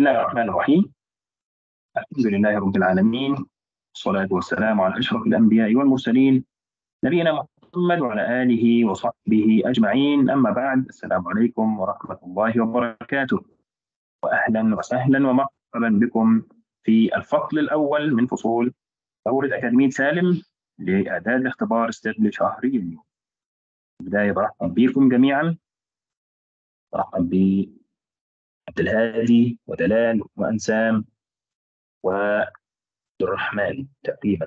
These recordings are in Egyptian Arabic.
الله الرحمن الرحيم الحمد لله رب العالمين والصلاة والسلام على أشرف الأنبياء والمرسلين نبينا محمد وعلى آله وصحبه أجمعين أما بعد السلام عليكم ورحمة الله وبركاته وأهلا وسهلا ومرحبا بكم في الفصل الأول من فصول دورة أكاديمية سالم لإعداد اختبار استقبال شهر يونيو بداية برحب بكم جميعا برحب عبد الهادي ودلال وأنسام وعبد الرحمن تقريبا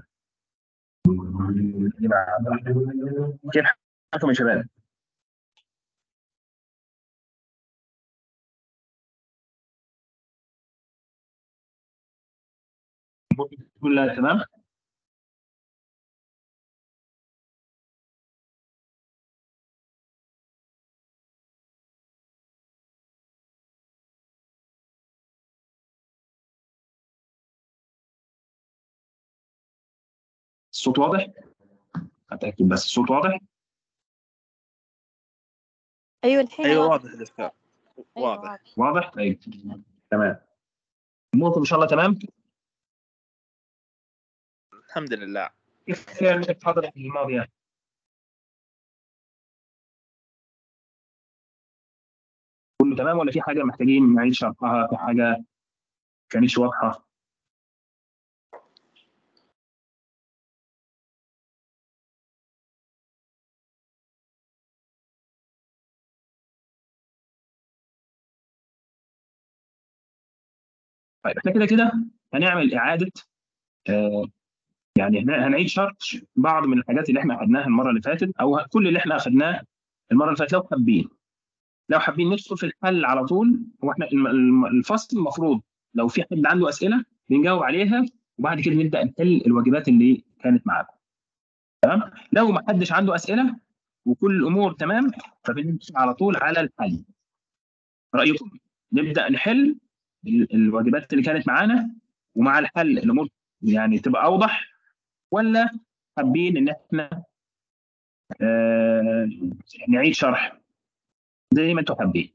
كيف حالكم يا شباب؟ كلها تمام؟ الصوت واضح؟ أتأكد بس الصوت واضح؟ ايوه الحين ايوه واضح. واضح دكتور أيوة واضح واضح؟ طيب تمام أموركم إن شاء الله تمام؟ الحمد لله كيف كانت المحاضرة الماضية؟ كله تمام ولا في حاجة محتاجين نعيد شرحها في حاجة كانتش واضحة؟ طيب احنا كده كده هنعمل إعادة آه يعني هن- هنعيد شرح بعض من الحاجات اللي احنا أخدناها المرة اللي فاتت أو كل اللي احنا أخدناه المرة اللي فاتت لو حابين لو حابين ندخل في الحل على طول هو احنا الم- الم- الفصل المفروض لو في حد عنده اسئله بنجاوب عليها وبعد كده نبدا نحل الواجبات اللي كانت معاكم تمام لو ما حدش عنده اسئله وكل الامور تمام فبنمشي على طول على الحل رايكم نبدا نحل ال- الواجبات اللي كانت معانا ومع الحل الامور يعني تبقى اوضح ولا حابين ان احنا آه نعيد شرح زي ما انتم حابين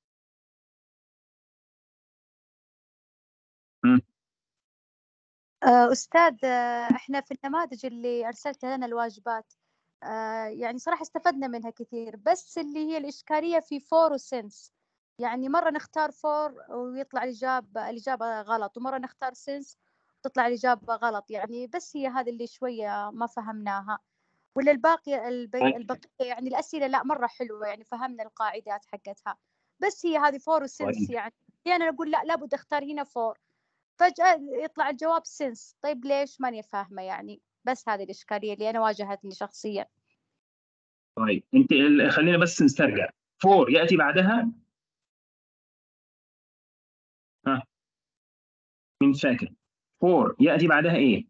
آه، أستاذ آه، إحنا في النماذج اللي أرسلتها لنا الواجبات آه، يعني صراحة استفدنا منها كثير بس اللي هي الإشكالية في فور وسنس يعني مرة نختار فور ويطلع الإجابة الإجابة غلط ومرة نختار سنس وتطلع الإجابة غلط يعني بس هي هذه اللي شوية ما فهمناها ولا الباقي البي- البقية يعني الأسئلة لا مرة حلوة يعني فهمنا القاعدات حقتها بس هي هذه فور وسنس طيب. يعني أنا أقول لا لابد أختار هنا فور فجأة يطلع الجواب سنس طيب ليش ماني فاهمة يعني بس هذه الإشكالية اللي أنا واجهتني شخصيا طيب انت ال- خلينا بس نسترجع فور ياتي بعدها ها مين فاكر فور ياتي بعدها ايه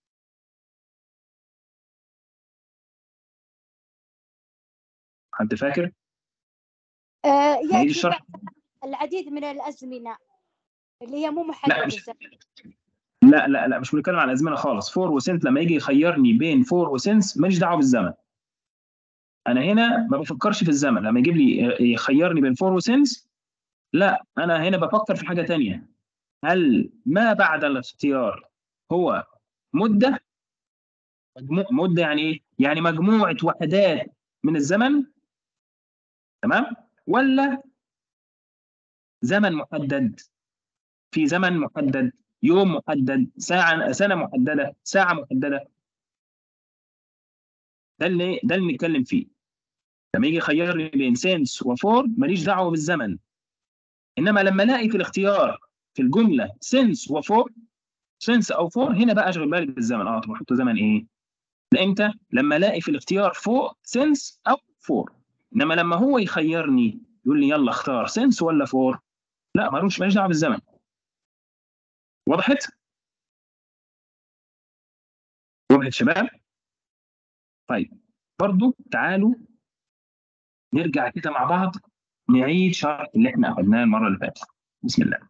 حد فاكر آه نعيد يأتي الشرح بعد العديد من الأزمنة اللي هي مو لا محددة مش زي- لا لا لا مش بنتكلم على الازمنه خالص فور وسنس لما يجي يخيرني بين فور وسنس ماليش دعوه بالزمن انا هنا ما بفكرش في الزمن لما يجيب لي يخيرني بين فور وسنس لا انا هنا بفكر في حاجه تانية هل ما بعد الاختيار هو مده مجموع مده يعني ايه يعني مجموعه وحدات من الزمن تمام ولا زمن محدد في زمن محدد يوم محدد ساعه سنه محدده ساعه محدده ده اللي ده اللي نتكلم فيه لما يجي يخيرني بين سينس وفور ماليش دعوه بالزمن انما لما الاقي في الاختيار في الجمله سينس وفور سينس او فور هنا بقى اشغل بالي بالزمن اه طب احط زمن ايه؟ ده امتى؟ لما الاقي في الاختيار فور سينس او فور انما لما هو يخيرني يقول لي يلا اختار سينس ولا فور لا مالوش ماليش دعوه بالزمن وضحت؟ وضحت شباب؟ طيب برضو تعالوا نرجع كده مع بعض نعيد شرح اللي احنا اخذناه المره اللي فاتت بسم الله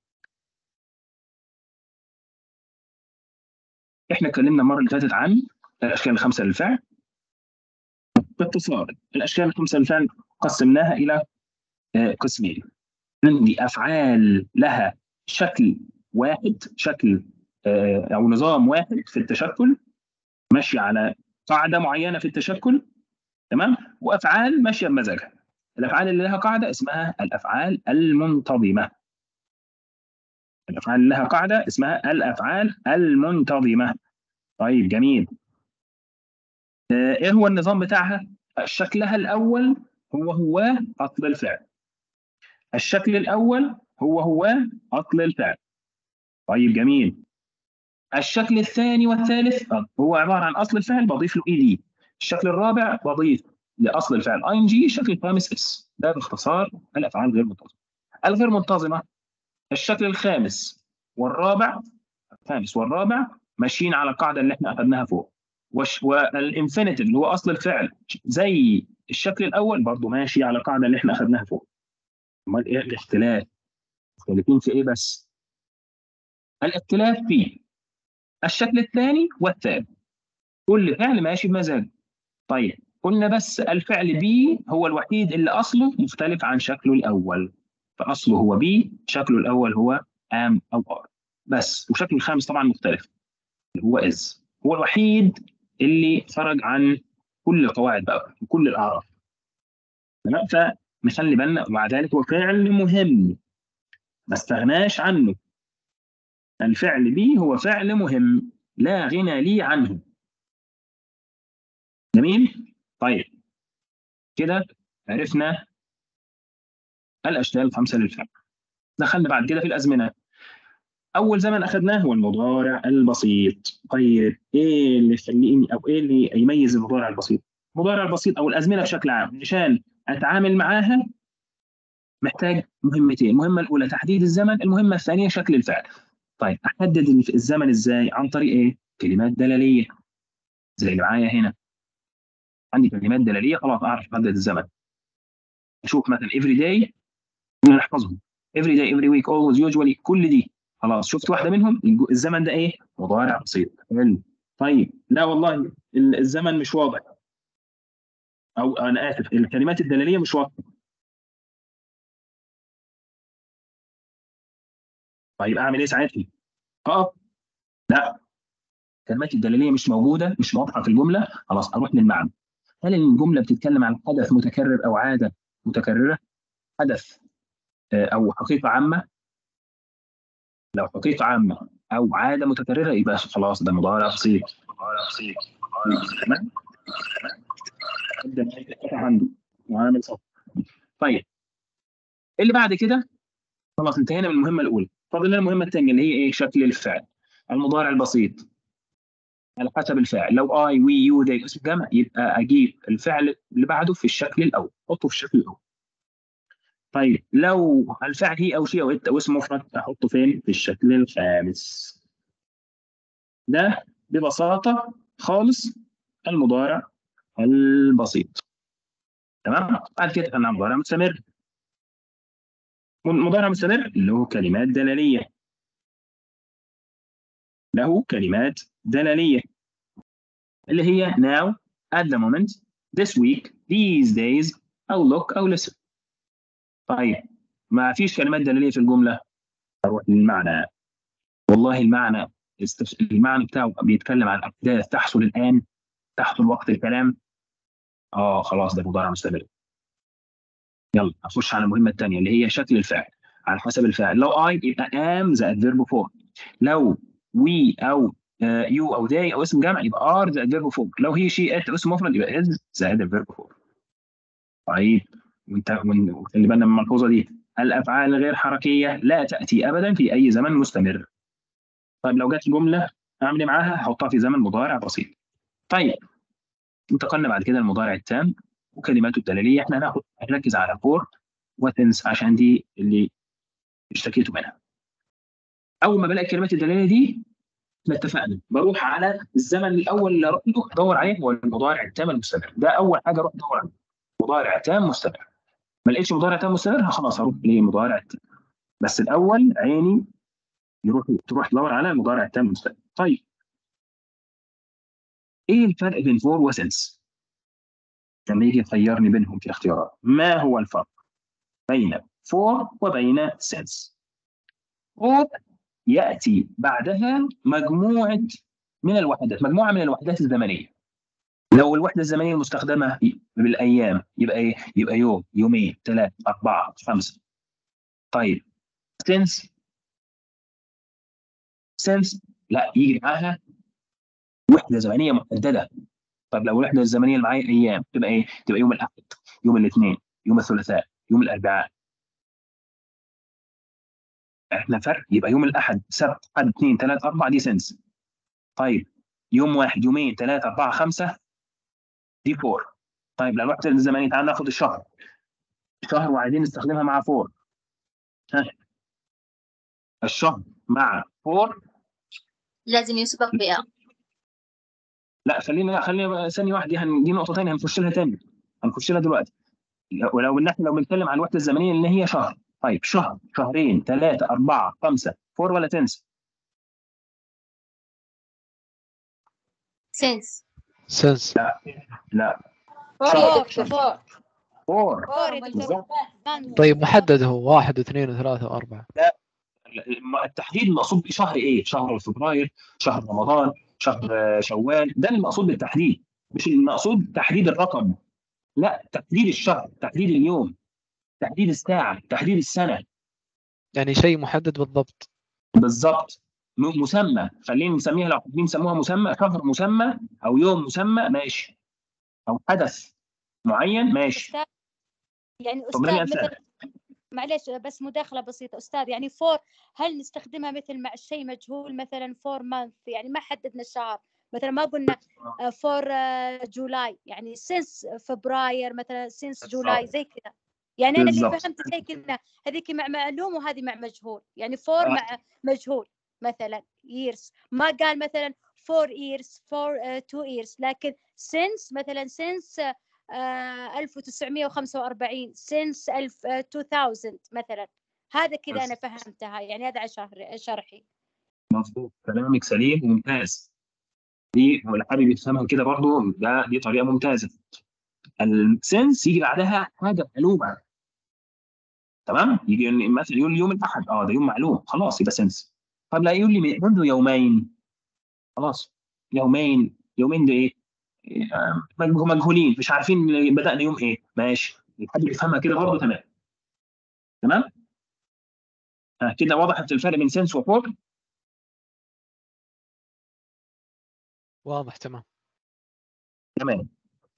احنا اتكلمنا المره اللي فاتت عن الاشكال الخمسه للفعل باختصار الاشكال الخمسه للفعل قسمناها الى آه، قسمين عندي افعال لها شكل واحد شكل آه، او نظام واحد في التشكل ماشي على قاعده معينه في التشكل تمام وافعال ماشيه بمزاجها الافعال اللي لها قاعده اسمها الافعال المنتظمه الافعال اللي لها قاعده اسمها الافعال المنتظمه طيب جميل آه، ايه هو النظام بتاعها شكلها الاول هو هو اصل الفعل الشكل الاول هو هو اصل الفعل طيب جميل الشكل الثاني والثالث هو عباره عن اصل الفعل بضيف له اي دي الشكل الرابع بضيف لاصل الفعل اي ان جي الشكل الخامس اس ده باختصار الافعال غير منتظمه الغير منتظمه الشكل الخامس والرابع الخامس والرابع ماشيين على القاعده اللي احنا اخذناها فوق والانفينيتيف اللي هو اصل الفعل زي الشكل الاول برضه ماشي على القاعده اللي احنا اخذناها فوق امال ايه الاختلاف مختلفين في ايه بس الاختلاف في الشكل الثاني والثالث كل فعل ماشي بمزاج طيب قلنا بس الفعل بي هو الوحيد اللي اصله مختلف عن شكله الاول فاصله هو بي شكله الاول هو ام او ار بس وشكله الخامس طبعا مختلف اللي هو از هو الوحيد اللي خرج عن كل القواعد بقى وكل الاعراف تمام فنخلي بالنا ومع ذلك هو فعل مهم ما استغناش عنه الفعل بي هو فعل مهم لا غنى لي عنه جميل طيب كده عرفنا الاشكال الخمسه للفعل دخلنا بعد كده في الازمنه اول زمن اخذناه هو المضارع البسيط طيب ايه اللي يخليني او ايه اللي يميز المضارع البسيط المضارع البسيط او الازمنه بشكل عام عشان اتعامل معاها محتاج مهمتين المهمه الاولى تحديد الزمن المهمه الثانيه شكل الفعل طيب احدد الزمن ازاي عن طريق ايه كلمات دلاليه زي اللي معايا هنا عندي كلمات دلاليه خلاص اعرف احدد الزمن اشوف مثلا every day نحفظهم every day every week always usually كل دي خلاص شفت واحده منهم الزمن ده ايه مضارع بسيط حلو طيب لا والله الزمن مش واضح او انا اسف الكلمات الدلاليه مش واضحه طيب اعمل ايه ساعتها؟ اه لا الكلمات الدلاليه مش موجوده مش واضحه في الجمله خلاص اروح للمعنى هل الجمله بتتكلم عن حدث متكرر او عاده متكرره حدث او حقيقه عامه لو حقيقه عامه او عاده متكرره يبقى خلاص ده مضارع بسيط مضارع بسيط تمام ابدا عنده وعامل صف طيب اللي بعد كده خلاص انتهينا من المهمه الاولى فاضل لنا المهمه الثانيه اللي هي ايه شكل الفعل المضارع البسيط على حسب الفاعل لو اي وي يو ذي اسم جمع يبقى اجيب الفعل اللي بعده في الشكل الاول احطه في الشكل الاول طيب لو الفعل هي او شيء او ات او اسم مفرد احطه فين في الشكل الخامس ده ببساطه خالص المضارع البسيط تمام بعد كده انا مضارع مستمر مضارع مستمر اللي هو كلمات دلاليه له كلمات دلاليه اللي هي now at the moment this week these days او look او listen طيب ما فيش كلمات دلاليه في الجمله اروح للمعنى والله المعنى استف... المعنى بتاعه بيتكلم عن احداث تحصل الان تحصل وقت الكلام اه خلاص ده مضارع مستمر يلا اخش على المهمه الثانيه اللي هي شكل الفعل على حسب الفاعل لو I يبقى am زائد verb form لو we او يو uh, او they او اسم جمع يبقى are زائد verb form لو هي شي ات اسم مفرد يبقى is زائد الفيرب form طيب وانت خلي بالنا من الملحوظه دي الافعال الغير حركيه لا تاتي ابدا في اي زمن مستمر طيب لو جت جمله اعمل ايه معاها هحطها في زمن مضارع بسيط طيب انتقلنا بعد كده المضارع التام وكلماته الدلاليه احنا هناخد هنركز على فور وتنس عشان دي اللي اشتكيتوا منها اول ما بلاقي الكلمات الدلاليه دي احنا اتفقنا بروح على الزمن الاول اللي اروح له ادور عليه هو المضارع التام المستمر ده اول حاجه اروح ادور عليه مضارع تام مستمر ما لقيتش مضارع تام مستمر خلاص هروح لمضارع التام بس الاول عيني يروح تروح تدور على المضارع التام المستمر طيب ايه الفرق بين فور وسنس لما يجي يخيرني بينهم في الاختيارات ما هو الفرق بين فور وبين سنس فور ياتي بعدها مجموعه من الوحدات مجموعه من الوحدات الزمنيه لو الوحده الزمنيه المستخدمه بالايام يبقى ايه يبقى يوم يومين ثلاث اربعه خمسه طيب سنس سنس لا يجي معاها وحده زمنيه محدده طب لو الوحده الزمنيه اللي معايا ايام تبقى ايه تبقى يوم الاحد يوم الاثنين يوم الثلاثاء يوم الاربعاء احنا فرق يبقى يوم الاحد سبت احد اثنين ثلاث اربع دي سنس طيب يوم واحد يومين ثلاثة أربعة خمسة دي فور طيب لو الوحدة الزمنية تعال ناخد الشهر شهر وعايزين نستخدمها مع فور ها الشهر مع فور لازم يسبق بأ لا خلينا خلينا ثانية واحدة دي, هن... دي نقطة ثانية هنخش لها تاني هنخش لها دلوقتي ولو ان احنا لو بنتكلم عن الوحدة الزمنية اللي هي شهر طيب شهر شهرين ثلاثة أربعة خمسة فور ولا تنس سنس سنس لا فور فور فور فور يا دكتور بالظبط مان. طيب محدد هو واحد واثنين وثلاثة وأربعة التحديد المقصود بشهر ايه؟ شهر فبراير، شهر رمضان، شهر آه، شوال، ده المقصود بالتحديد، مش المقصود تحديد الرقم. لا تحديد الشهر، تحديد اليوم، تحديد الساعة، تحديد السنة، يعني شيء محدد بالضبط بالظبط. م- مسمى، خلينا نسميها لو حابين نسموها مسمى، شهر مسمى أو يوم مسمى ماشي. أو حدث معين ماشي. أستاذ يعني طب أستاذ ليه أسأل؟ مثلا معلش بس مداخلة بسيطة أستاذ يعني فور هل نستخدمها مثل مع شيء مجهول مثلا فور مانث يعني ما حددنا الشهر مثلا ما قلنا فور جولاي يعني سنس فبراير مثلا سنس جولاي زي كذا يعني أنا اللي بالضبط. فهمت زي كذا هذيك مع معلوم وهذه مع مجهول يعني فور آه. مع مجهول مثلا years ما قال مثلا four years for uh, two years لكن since مثلا since آه 1945 since 1000 آه 2000 مثلا هذا كذا انا فهمتها يعني هذا شهر شرحي مظبوط كلامك سليم وممتاز. دي واللي حابب يفهمها كده برضه ده دي طريقة ممتازة. السنس يجي بعدها حاجة معلومة. تمام؟ يجي مثلا يقول يوم الأحد اه ده يوم معلوم خلاص يبقى سنس. طب لا يقول لي منذ يومين خلاص يومين يومين ده ايه؟ آه، مج- مجهولين مش عارفين بدأنا يوم ايه ماشي حد بيفهمها كده برضه تمام تمام ها كده وضحت الفرق بين سنس وفور واضح تمام تمام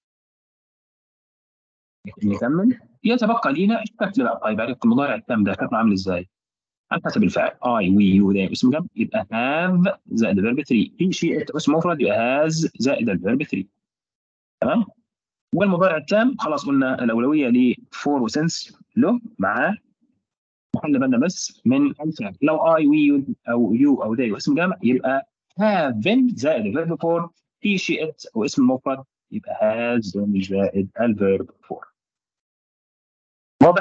نكمل يتبقى لينا الشكل بقى طيب عرفت المضارع التام ده شكله عامل ازاي؟ على حسب الفعل اي وي يو ده اسم جمع يبقى هاف زائد الفيرب 3 في شيء اسم مفرد يبقى هاز زائد الفيرب 3 تمام؟ والمضارع التام خلاص قلنا الاولويه لفور وسنس له معاه نخلي بالنا بس من الفعل لو اي وي او يو او they واسم جمع يبقى having زائد الفيرب فور في شيء واسم مفرد يبقى has زائد الفيرب فور واضح؟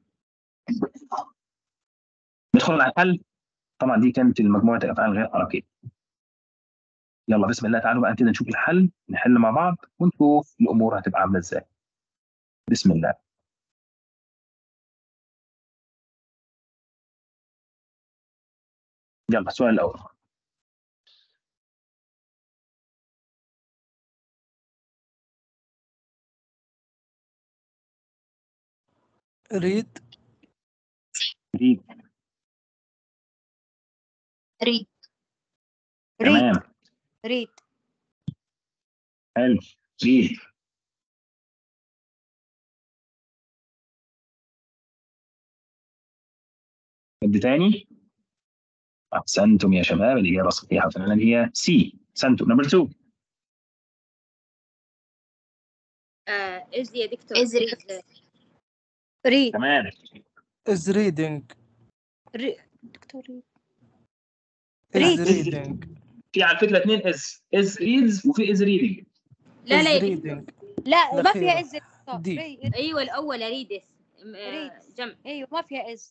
ندخل على الحل طبعا دي كانت مجموعه الافعال غير حركيه يلا بسم الله تعالوا بقى كده نشوف الحل نحل مع بعض ونشوف الامور هتبقى عامله ازاي بسم الله يلا السؤال الاول ريد ريد ريد ريد تمام ريد حلو ريد حد تاني احسنتم يا شباب الاجابه الصحيحه فعلا هي سي احسنتم نمبر 2 از يا دكتور إز ريد. ريد تمام is reading ري- دكتور ريد is Read. reading في على فكره اثنين از از ريدز وفي از ريدنج لا is لا reading لا ما الأخيرة. فيها از يا دكتور. دي. ري- ايوه الاول اريدس ريد. جمع ايوه ما فيها از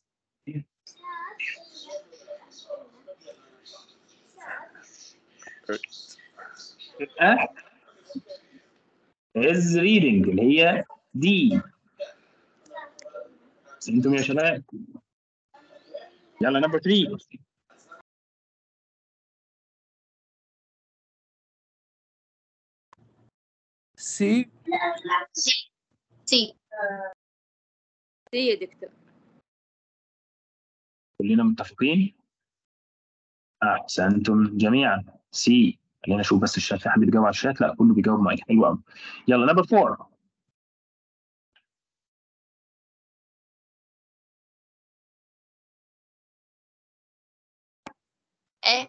از ريدنج اللي هي دي احسنتم يا شباب يلا نمبر 3 سي سي سي يا دكتور كلنا متفقين احسنتم جميعا سي خلينا نشوف بس الشات في حد بيجاوب على الشات لا كله بيجاوب معاك حلو قوي يلا نمبر 4 ايه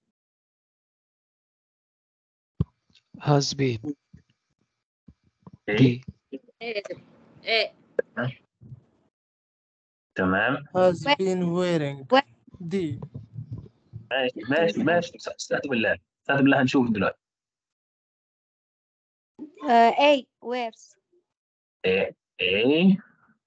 has been ايه B ايه يا دكتور ايه تمام has been wearing What? دي ماشي ماشي ماشي استهدوا بالله استهدوا بالله هنشوف دلوقتي آه اي ويرز ايه ايه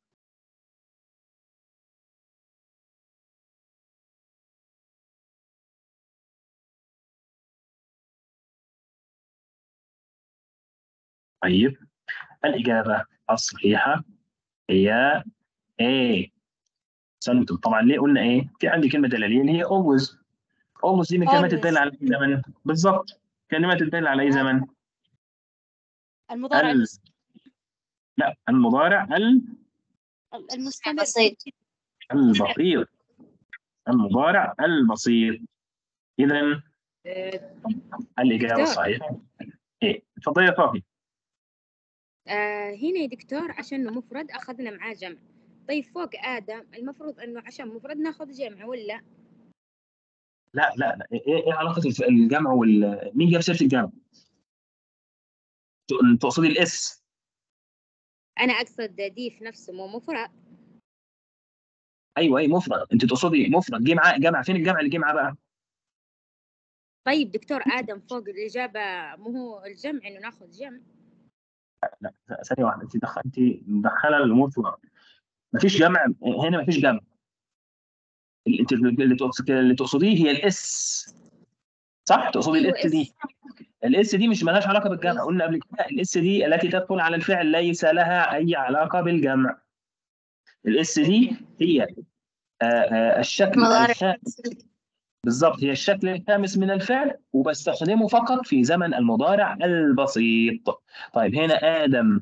طيب الإجابة الصحيحة هي A سنتم طبعا ليه قلنا ايه؟ في عندي كلمة دلالية اللي هي always always دي من كلمات Always. تدل على أي زمن بالظبط كلمات تدل على أي زمن المضارع ال- المس- لا المضارع ال- المستمر بسيط. البسيط المضارع البسيط إذا آه، الإجابة دكتور. الصحيحة إيه تفضلي يا صافي آه هنا يا دكتور عشان مفرد أخذنا معاه جمع طيب فوق آدم المفروض إنه عشان مفرد ناخذ جمع ولا لا لا لا إيه, إيه علاقة الف- الجمع وال مين جاب سيرة الجمع؟ ت- تقصدي الإس أنا أقصد دي في نفسه مو مفرد أيوه أي مفرد أنت تقصدي مفرد جه معاه جمع فين الجمع اللي جه معاه بقى؟ طيب دكتور آدم فوق الإجابة مو هو الجمع إنه ناخذ جمع لا ثانية واحدة أنت دخل أنت مدخلة الأمور في بعض مفيش جمع هنا مفيش جمع اللي أنت اللي تقصد- اللي تقصديه هي الإس صح؟ تقصدي أيوة، الإس دي إس. الاس دي مش مالهاش علاقه بالجمع قلنا قبل كده الاس دي التي تدخل على الفعل ليس لها اي علاقه بالجمع الاس دي هي آه، آه، الشكل مضارع. الخامس بالظبط هي الشكل الخامس من الفعل وبستخدمه فقط في زمن المضارع البسيط طيب هنا ادم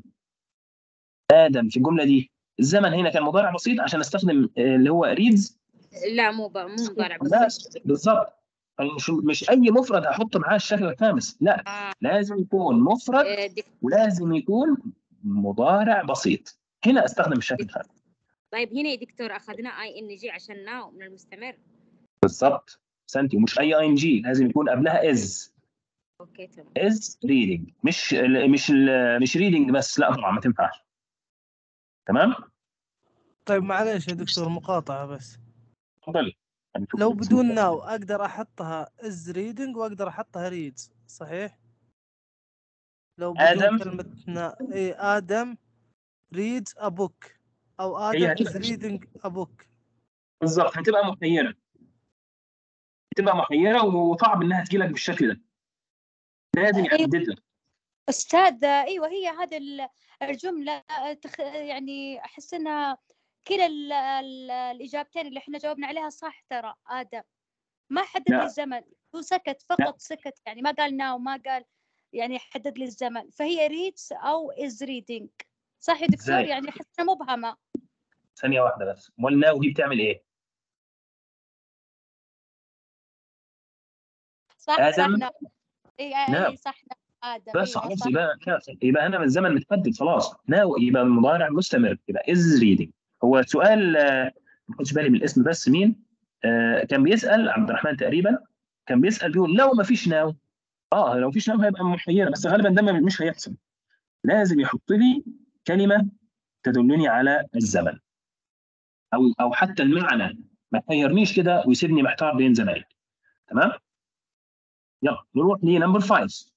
ادم في الجمله دي الزمن هنا كان مضارع بسيط عشان استخدم آه، اللي هو ريدز لا مو ب... مو مضارع لا بسيط بالظبط مش مش اي مفرد هحط معاه الشكل الخامس لا آه لازم يكون مفرد آه، دك... ولازم يكون مضارع بسيط هنا استخدم الشكل الخامس طيب هنا يا دكتور أخذنا اي إن جي عشان ناو من المستمر بالظبط سنتي ومش اي اي ان جي لازم يكون قبلها از أوكي تمام از ريدنج مش مش مش ريدنج بس لا طبعا ما تنفعش تمام طيب معلش يا دكتور مقاطعة بس اتفضلي هنشوف لو الاسم. بدون ناو اقدر احطها از ريدنج واقدر احطها ريدز صحيح؟ لو بدون آدم. كلمة نا... اي ادم ريدز ا بوك او هي ادم از هتبقى- ريدنج ا بوك بالظبط هتبقى محيره هتبقى محيره وصعب انها تجي لك بالشكل ده لازم أيوة. يحدد لك استاذ ايوه هي هذه ال- الجمله تخ... يعني احس انها كلا ال... ال... الاجابتين اللي احنا جاوبنا عليها صح ترى ادم ما حدد لا. لي الزمن هو سكت فقط سكت يعني ما قال ناو ما قال يعني حدد لي الزمن فهي ريدز او از ريدنج صح يا دكتور إزاي؟ يعني احس انها مبهمه ثانيه واحده بس امال ناو دي بتعمل ايه؟ صح آدم؟ صح ناو اي نعم. اي صح ناو ادم بس أيوة خلاص صح. يبقى يبقى هنا من الزمن متحدد خلاص ناو يبقى المضارع مستمر يبقى از ريدنج هو سؤال آه، ما خدش بالي من الاسم بس مين آه، كان بيسال عبد الرحمن تقريبا كان بيسال بيقول لو ما فيش ناو اه لو فيش ناو هيبقى محيره بس غالبا ده مش هيحصل لازم يحط لي كلمه تدلني على الزمن او او حتى المعنى ما تحيرنيش كده ويسيبني محتار بين زمايلي تمام يلا نروح لنمبر 5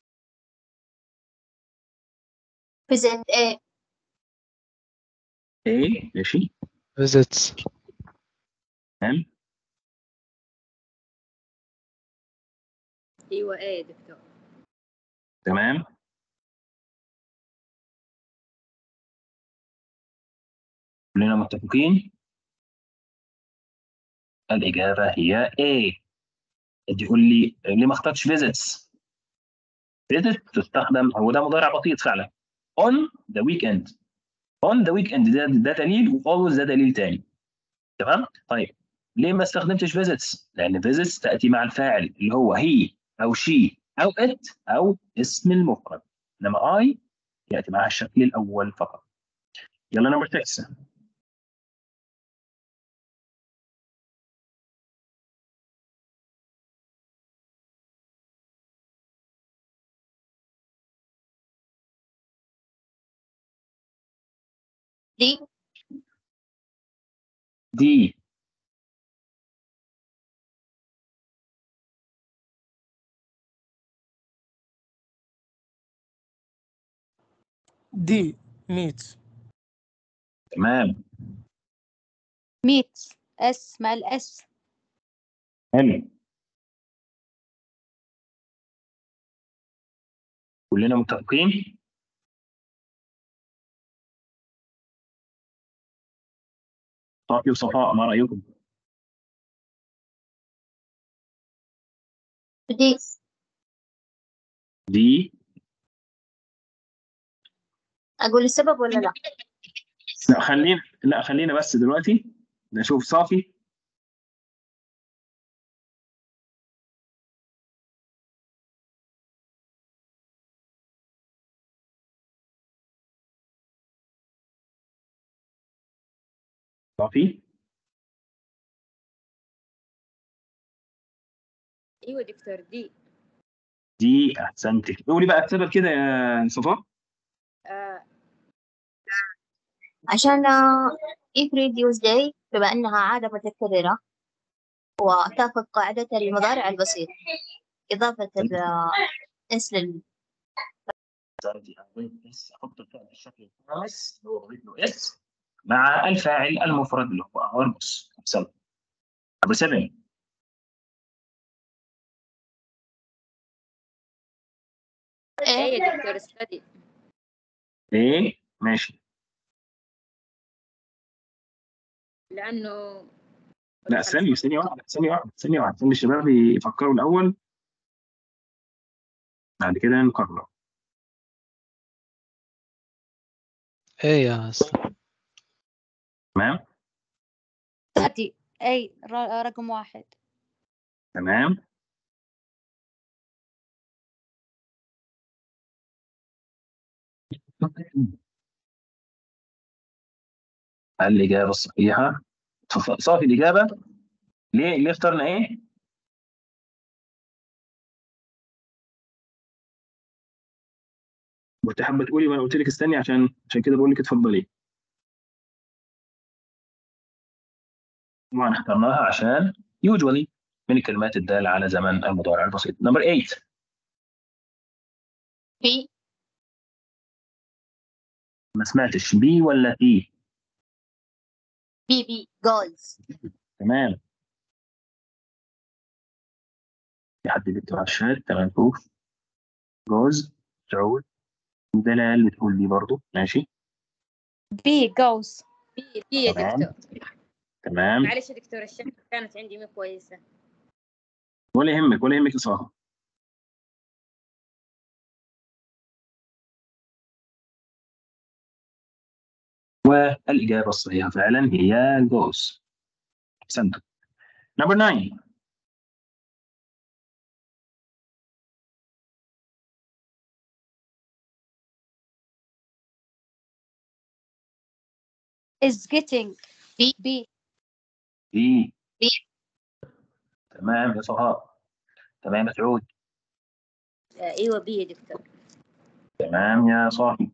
present A ايه ماشي visits تمام أيوة إيه يا دكتور تمام كلنا متفقين الإجابة هي A يجي يقول لي ليه ما اخترتش visits visit تستخدم هو ده مضارع بسيط فعلا on the weekend on the weekend ده, ده دليل و always ده دليل تاني تمام طيب ليه ما استخدمتش visits لأن visits تأتي مع الفاعل اللي هو he أو she أو it أو اسم المفرد إنما I يأتي معها الشكل الأول فقط يلا نمبر 6 دي دي دي ميت تمام ميت اس مع الاس حلو كلنا متفقين صافي وصفاء ما رأيكم؟ دي دي أقول السبب ولا لا لا خلينا لا خلينا بس دلوقتي نشوف صافي صافي ايوه دكتور دي دي احسنت قولي بقى السبب كده يا صفاء آه عشان آه، every Tuesday بما أنها عادة متكررة وتأخذ قاعدة المضارع البسيط إضافة الإس لل احسنتي اضيف اس احط الفعل بالشكل الخامس اللي هو بضيف له اس مع الفاعل المفرد اللي هو ارمس احسنت نمبر 7 ايه إيه يا دكتور استدي ايه ماشي لانه لا ثانية ثانية واحدة ثانية واحدة ثانية واحدة خلي الشباب يفكروا الأول بعد كده نقرر ايه يا أستاذ تمام تأتي اي ر- رقم واحد تمام الإجابة الصحيحة صف- صافي الإجابة ليه ليه اخترنا إيه؟ كنت حابة تقولي وأنا قلت لك استني عشان عشان كده بقول لك اتفضلي طبعا اخترناها عشان usually من الكلمات الدالة على زمن المضارع البسيط نمبر 8 في ما سمعتش بي ولا تي بي بي جولز تمام في حد بيكتب على الشات تمام نشوف جوز سعود دلال بتقول لي برضو ماشي بي جوز في في يا تمام. دكتور تمام معلش يا دكتور الشبكه كانت عندي مو كويسه ولا يهمك ولا يهمك إصابة والإجابة الصحيحة فعلا هي جوز أحسنت نمبر 9 is getting بي بي بي بي. تمام يا صهاء تمام يا سعود آه ايوه بي يا دكتور تمام يا صاحي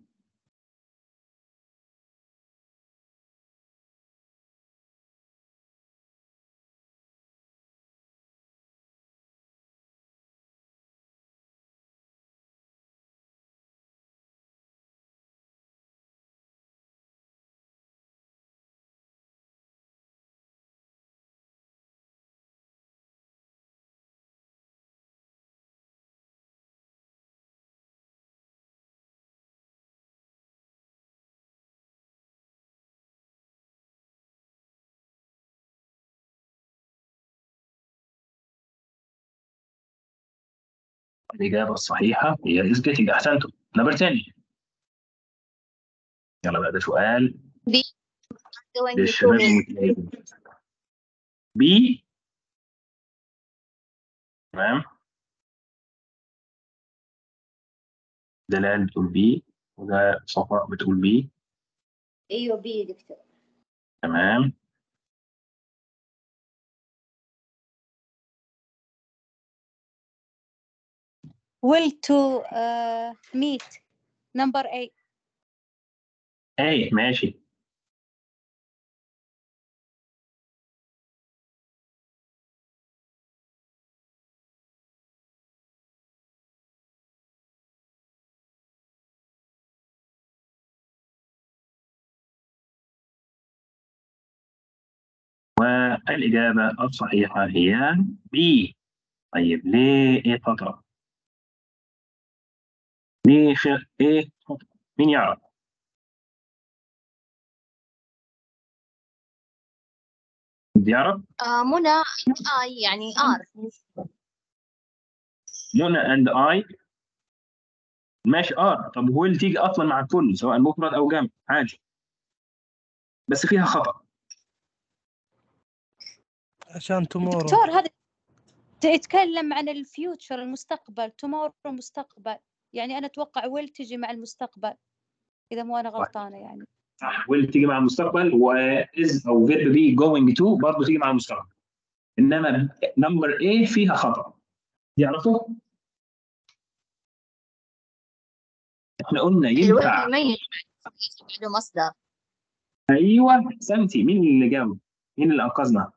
الإجابة الصحيحة هي is getting أحسنتم نمبر 10 يلا بقى ده سؤال going للشباب to المتميزين بي تمام دلال بتقول بي وده صفاء بتقول بي ايوه بي يا دكتور تمام will to uh, meet number 8 اي ماشي والإجابة الصحيحة هي بي طيب ليه إيه خطأ؟ ليه خ... إيه خطأ؟ مين يعرف؟ بدي يعرف؟ آه منى آي يعني ار منى اند اي ماشي اه طب هو اللي تيجي اصلا مع الكل سواء مفرد او جمع عادي بس فيها خطا عشان تومورو دكتور هذا يتكلم عن الفيوتشر المستقبل تومورو المستقبل يعني انا اتوقع will تجي مع المستقبل اذا مو انا غلطانه يعني صح واللي تيجي مع المستقبل واز او فيرب بي جوينج تو برضه تيجي مع المستقبل انما نمبر ايه فيها خطا يعرفوا احنا قلنا ينفع الوجه يميز بعده مصدر ايوه احسنتي مين اللي جاوب؟ مين اللي انقذنا؟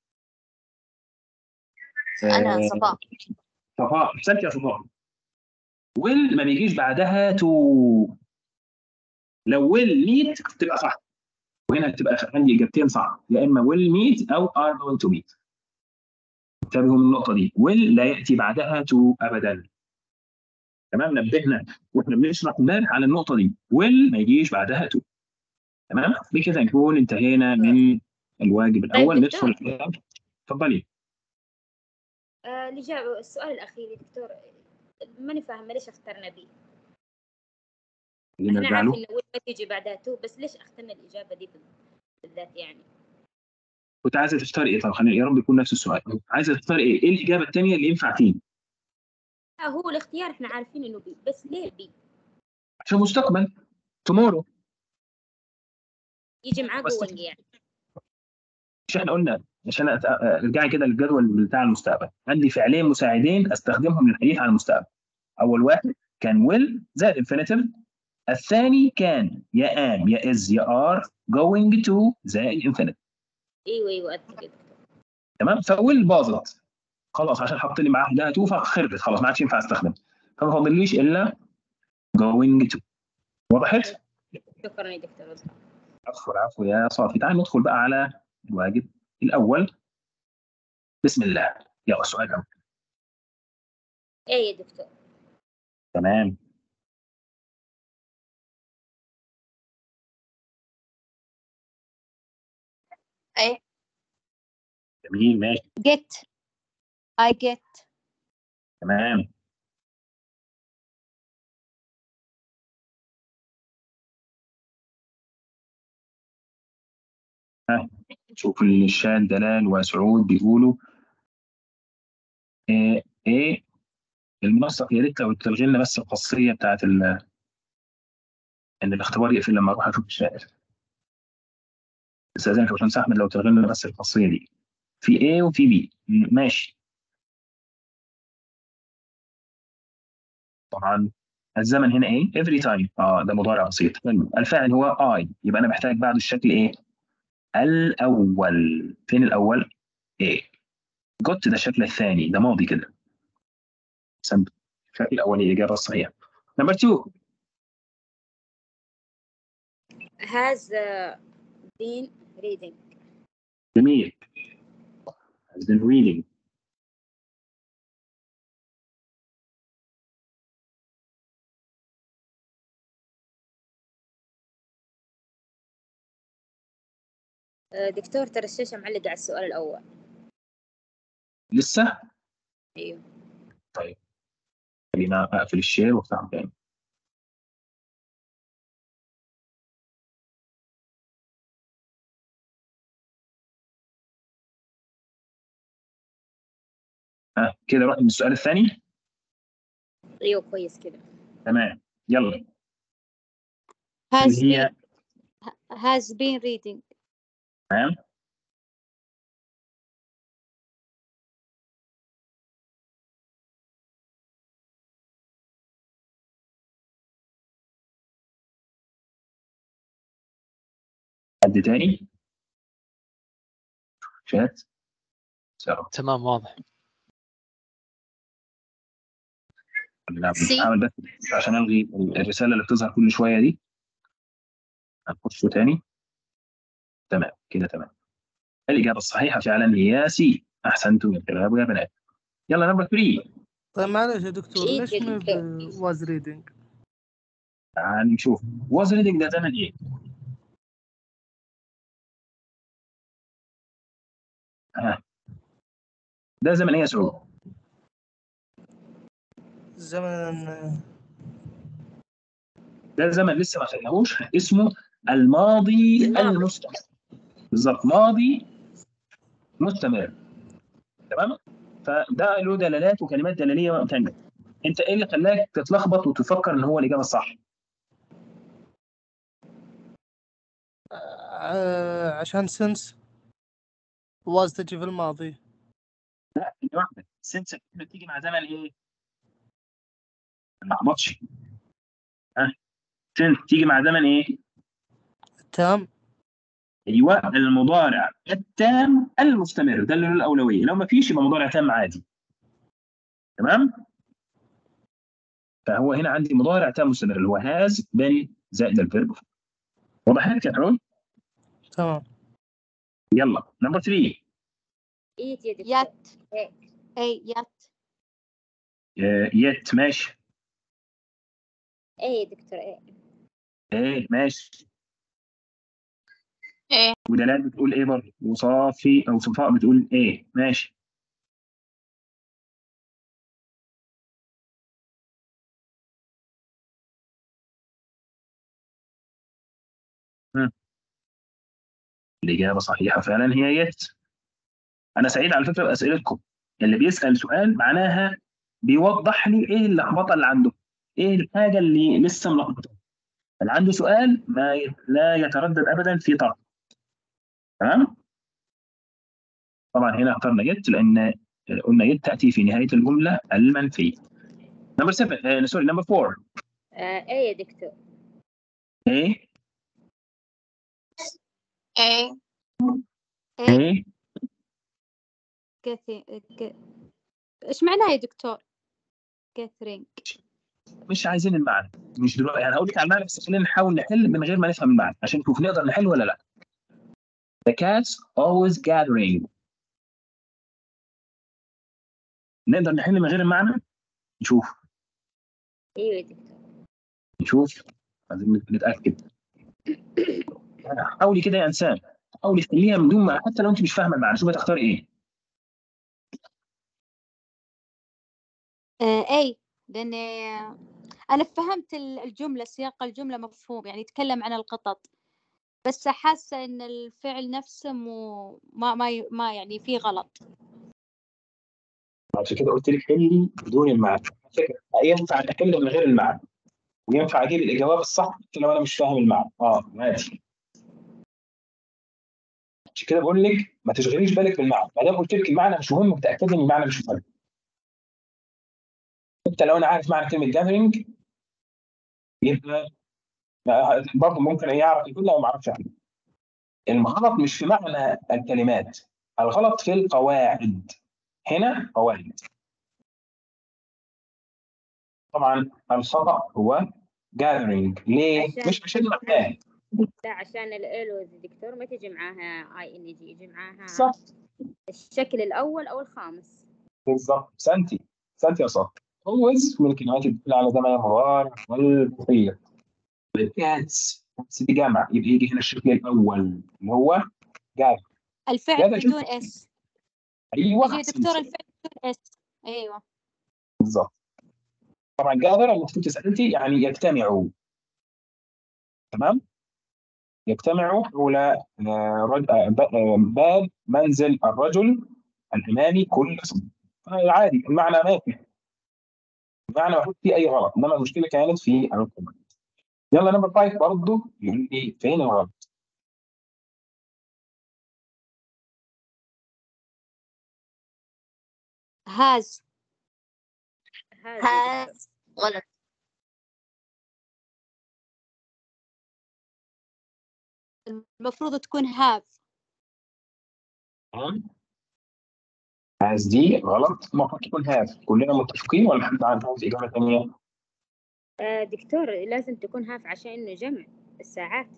أنا آه، صفاء صفاء احسنت يا صفاء ويل ما بيجيش بعدها تو لو ويل ميت تبقى صح وهنا تبقى عندي اجابتين صح يا اما ويل ميت او ار جوينج تو ميت انتبهوا من النقطه دي ويل لا ياتي بعدها تو ابدا تمام نبهنا واحنا بنشرح امبارح على النقطه دي ويل ما يجيش بعدها تو تمام بكده نكون انتهينا من الواجب الاول دكتور. ندخل على- اتفضلي آه الإجابة السؤال الأخير يا دكتور ماني فاهمة ليش اخترنا بي خلينا احنا نرجع له عارفين إنه ما تيجي بعدها تو بس ليش اخترنا الإجابة دي بالذات يعني كنت عايزه تختار ايه طب خلينا يا رب يكون نفس السؤال عايزه تختار ايه ايه الاجابه الثانيه اللي ينفع فيه آه هو الاختيار احنا عارفين إنه بي بس ليه بي عشان مستقبل تومورو يجي معاه بس- جوينج يعني مش احنا قلنا عشان أت- ارجعي كده للجدول بتاع المستقبل عندي فعلين مساعدين استخدمهم للحديث عن المستقبل اول واحد كان ويل زائد انفينيتيف الثاني كان يا ام يا از يا ار going to زائد انفينيتيف ايوه ايوه أذكر يا دكتور تمام فويل باظت خلاص عشان حط لي معاها ده تو فخربت خلاص ما عادش ينفع استخدم فما فاضليش الا going to وضحت؟ شكرا يا دكتور وضحت. عفوا العفو يا صافي تعال ندخل بقى على الواجب الاول بسم الله يلا السؤال الاول ايه يا دكتور تمام ايه جميل ماشي get I get تمام ها، شوف الشات دلال وسعود بيقولوا ايه ايه المنسق يا ريت لو تلغي لنا بس الخاصيه بتاعت ال ان الاختبار يقفل لما اروح اشوف الشات استاذنك يا باشمهندس احمد لو تلغي لنا بس الخاصيه دي في A وفي B م- ماشي طبعا الزمن هنا ايه every time اه ده مضارع بسيط حلو. الفاعل هو I يبقى انا محتاج بعد الشكل ايه الاول فين الاول ايه جوت ده الشكل الثاني ده ماضي كده سند الشكل الاولي الاجابه الصحيحه نمبر 2 has uh, been reading جميل has been reading آه، دكتور ترى الشاشة معلقة على السؤال الأول لسه ايوه خلينا اقفل الشير وافتحه تاني ها كده رحت من السؤال الثاني ايوه كويس كده تمام يلا has اللي هي been has been reading تمام حد تاني شات سلام تمام واضح لا سي. بحاول بس عشان الغي الرساله اللي بتظهر كل شويه دي هنخش تاني تمام كده تمام الاجابه الصحيحه فعلا هي سي احسنتم يا شباب يا بنات يلا نمبر 3 طيب معلش يا دكتور إيه ليش كده؟ ما واز ريدنج تعال نشوف was reading ده زمن ايه؟ ها ده زمن ايه يا سعود؟ زمن ده زمن لسه ما خدناهوش اسمه الماضي الماضي. المستمر بالظبط ماضي مستمر تمام فده له دلالات وكلمات دلاليه ثانيه انت ايه اللي خلاك تتلخبط وتفكر ان هو الاجابه الصح آه، عشان سنس واز تجي في الماضي لا دي واحده سنس بتيجي مع زمن ايه ما لخبطش ها سنس تيجي مع زمن ايه تام ايوه المضارع التام المستمر ده اللي له الاولويه لو ما فيش يبقى مضارع تام عادي تمام فهو هنا عندي مضارع تام مستمر اللي هو هاز بن زائد الفيرب واضح لك يا حلول تمام يلا نمبر 3 ايه يا دكتور يات إيه. اي يات يت ماشي ايه يا دكتور ايه ايه ماشي إيه. ودلال بتقول ايه برضه وصافي او صفاء بتقول ايه ماشي مم. الإجابة صحيحة فعلا هي يت أنا سعيد على فكرة بأسئلتكم اللي بيسأل سؤال معناها بيوضح لي إيه اللخبطة اللي عنده إيه الحاجة اللي لسه ملخبطة اللي عنده سؤال ما ي- لا يتردد أبدا في طرح تمام طبعا هنا اخترنا يت لأن قلنا يت تأتي في نهاية الجملة المنفية نمبر 7 سوري نمبر 4 آه ايه يا دكتور ايه ايه اي ايه كثي ك- ايش معناها يا دكتور كاثرين مش عايزين المعنى مش دلوقتي يعني هقول لك على المعنى بس خلينا نحاول نحل من غير ما نفهم المعنى عشان نشوف نقدر نحل ولا لا The cats always gathering نقدر نحل من غير المعنى نشوف ايوه يا دكتور نشوف عايزين نتاكد حاولي كده يا انسان حاولي تحليها من دون ما حتى لو انت مش فاهمه المعنى شوفي هتختار ايه آه اي لان انا فهمت ال- الجمله سياق الجمله مفهوم يعني يتكلم عن القطط بس حاسه ان الفعل نفسه مو ما ما ي- ما يعني فيه غلط عشان كده قلت لك حلي بدون المعنى على فكرة، ينفع نحل من غير المعنى وينفع اجيب الاجابات الصح حتى لو انا مش فاهم المعنى اه عادي عشان كده بقول لك ما تشغليش بالك بالمعنى ما دام قلت لك المعنى مش مهم وتاكدي ان المعنى مش مهم حتى لو انا عارف معنى كلمه جاذرينج يبقى برضه ممكن يعرف يقول لا وما اعرفش يعني الغلط مش في معنى الكلمات الغلط في القواعد هنا قواعد طبعا الخطا هو gathering ليه؟ عشان- مش عشان معناه لا عشان الالوز يا دكتور ما تجي معاها اي ان جي يجي معاها صح الشكل الاول او الخامس بالظبط سنتي سنتي يا صاحبي always من الكلمات اللي بتدل على زمن المضارع والبقيه الكاتس دي جمع يبقى يجي هنا الشكل الاول اللي هو جاب الفعل هذا شوف. بدون اس ايوه يجي أحسنت. دكتور الفعل بدون اس ايوه بالظبط طبعا gather المفروض تسالتي يعني يجتمعوا تمام يجتمعوا حول آه، رج- آه، ب- آه، باب منزل الرجل الامامي كل صبح آه، عادي المعنى ماشي المعنى ما فيش فيه اي غلط انما المشكله كانت في الكومنت يلا نمبر 5 برضه يقول لي فين الغلط هاز هذا يا دكتور. هاز غلط المفروض تكون هاف تمام هاز دي غلط المفروض تكون هاف كلنا متفقين ولا حد عنده في اجابه ثانيه آه، دكتور لازم تكون هاف عشان انه جمع الساعات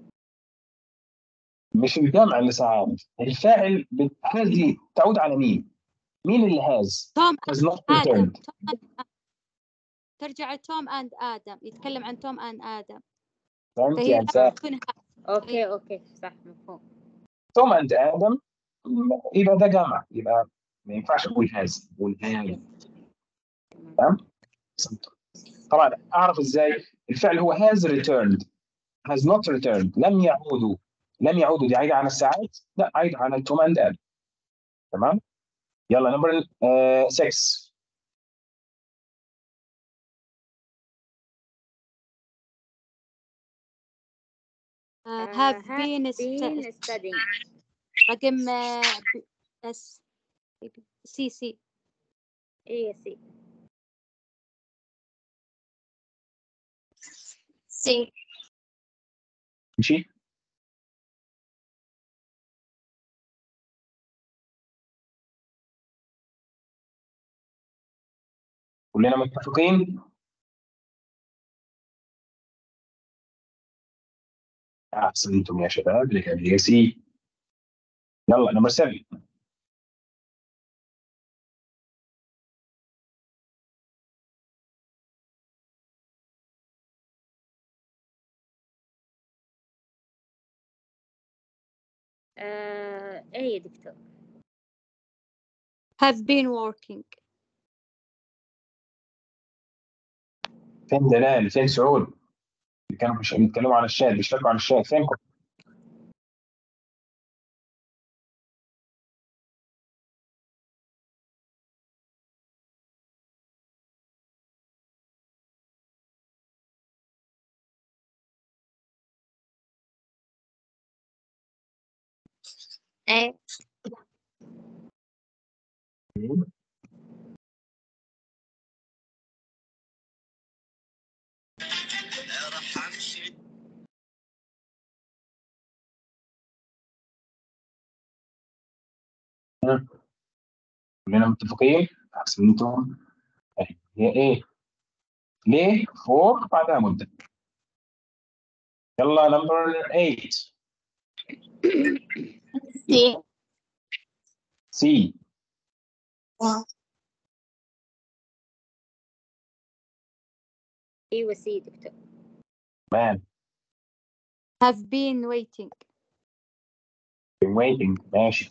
مش الجمع اللي ساعات الفاعل بت- هاز دي تعود على مين؟ مين اللي هاز؟ توم has not آدم returned توم and- ترجع لتوم اند ادم يتكلم عن توم اند ادم فهمت فهي يعني لازم تكون هاف اوكي اوكي صح مفهوم توم اند ادم يبقى ده جمع يبقى ما ينفعش اقول هاز اقول هاز تمام طبعا اعرف ازاي الفعل هو has returned has not returned لم يعودوا لم يعودوا دي عايده على الساعات لا عايده على التوم اند ادم تمام يلا نمبر 6 هاف have بين been studying رقم آه، ب- اس سي سي ايه سي سي ماشي كلنا متفقين احسنتم يا شباب لك سي يلا نمبر 7 آه ايه يا دكتور have been working فين دلال فين سعود اللي كانوا مش بيتكلموا عن الشات بيشتكوا عن الشات فينكم ايه كلنا متفقين احسنتم طيب، هي ايه ليه فوق بعدها مده يلا نمبر 8 سي سي ايوه سي دكتور مان have been waiting been waiting ماشي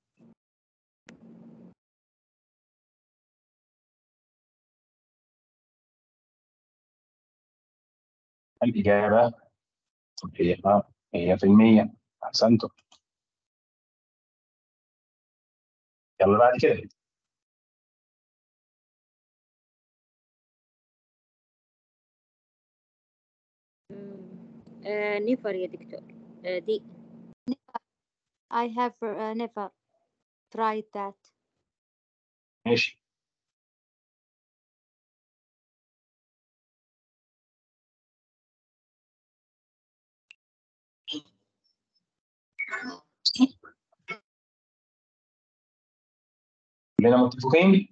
الإجابة صحيحة 100% أحسنتم يلا بعد كده آه نيفر يا دكتور آه دي I have uh, never tried that ماشي كلنا متفقين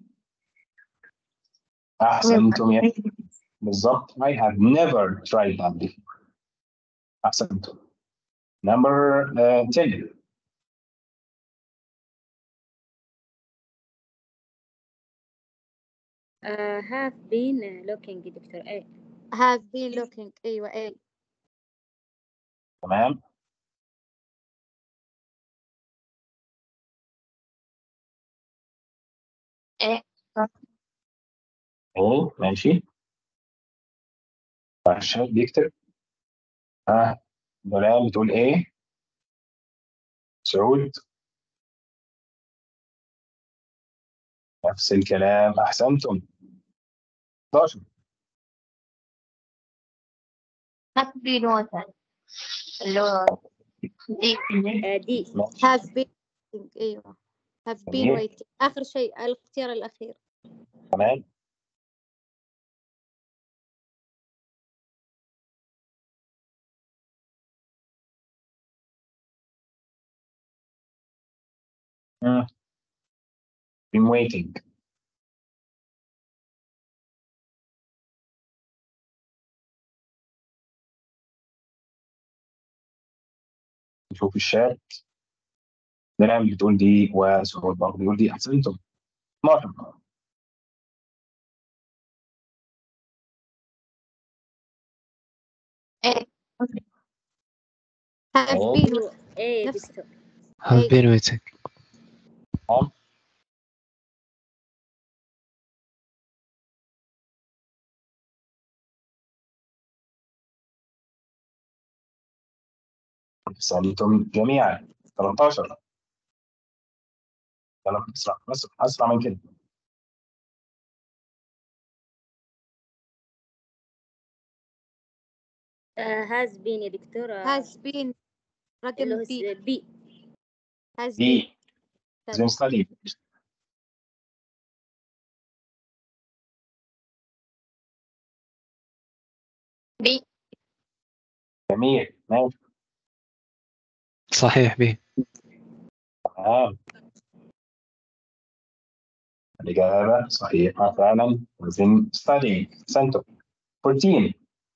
أحسنتم يا بالظبط I have never tried that before أحسنتم number uh, 10 آه have been looking يا دكتور ايه have been looking أيوة أي تمام ايه ايه ماشي الشباب بيكتب ها دولال بتقول ايه سعود نفس الكلام احسنتم 11 هابي نوتن اللي هو دي آه، دي ماشي have been ايوه have been جميل. waiting اخر شيء الاختيار الاخير تمام مم. been waiting نشوف الشات نعم بتقول دي وسعود برضه بيقول دي احسنتم 12 ايه have أوه. been ايه نفس- دكتور have been waiting احسنتم جميعا 13 يلا اسرع اسرع اسرع من كده آه هاز بين يا دكتور آه، has been اللي رقم هو بي س- بي has been دي زين ستدي بي جميل ماشي صحيح به تمام الإجابة صحيحة فعلا within studying احسنتم 14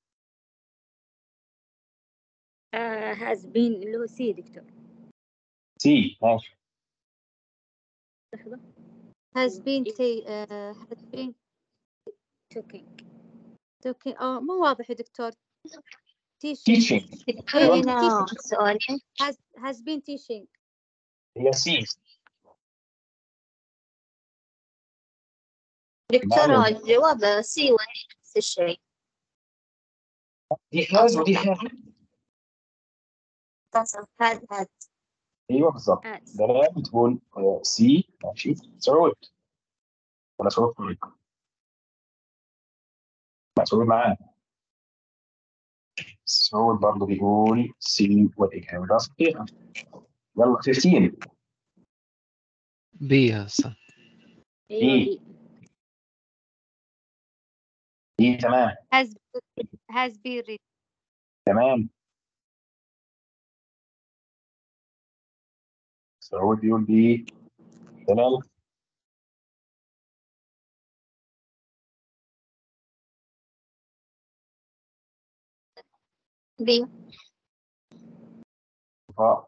آه هاز بين اللي هو سي دكتور سي ماشي لحظة has been ta- آه، has been توكينج talking اه مو واضح يا دكتور teaching teaching دكتور إيه، هنا teaching. سؤالين has has been teaching هي سي دكتور نعم. الجواب سي ودي نفس الشيء دي هاز ودي هاز اتصل هذا هذا ايوه بالظبط هاز دلال بتقول آه، سي ماشي سعود ولا سعود طريق سعود معانا سعود برضه بيقول سي والإجابة صحيحة يلا 15 بي يا أستاذ ايوه بي. بي دي تمام has has been read تمام سعود بيقول بي دلال بي آه.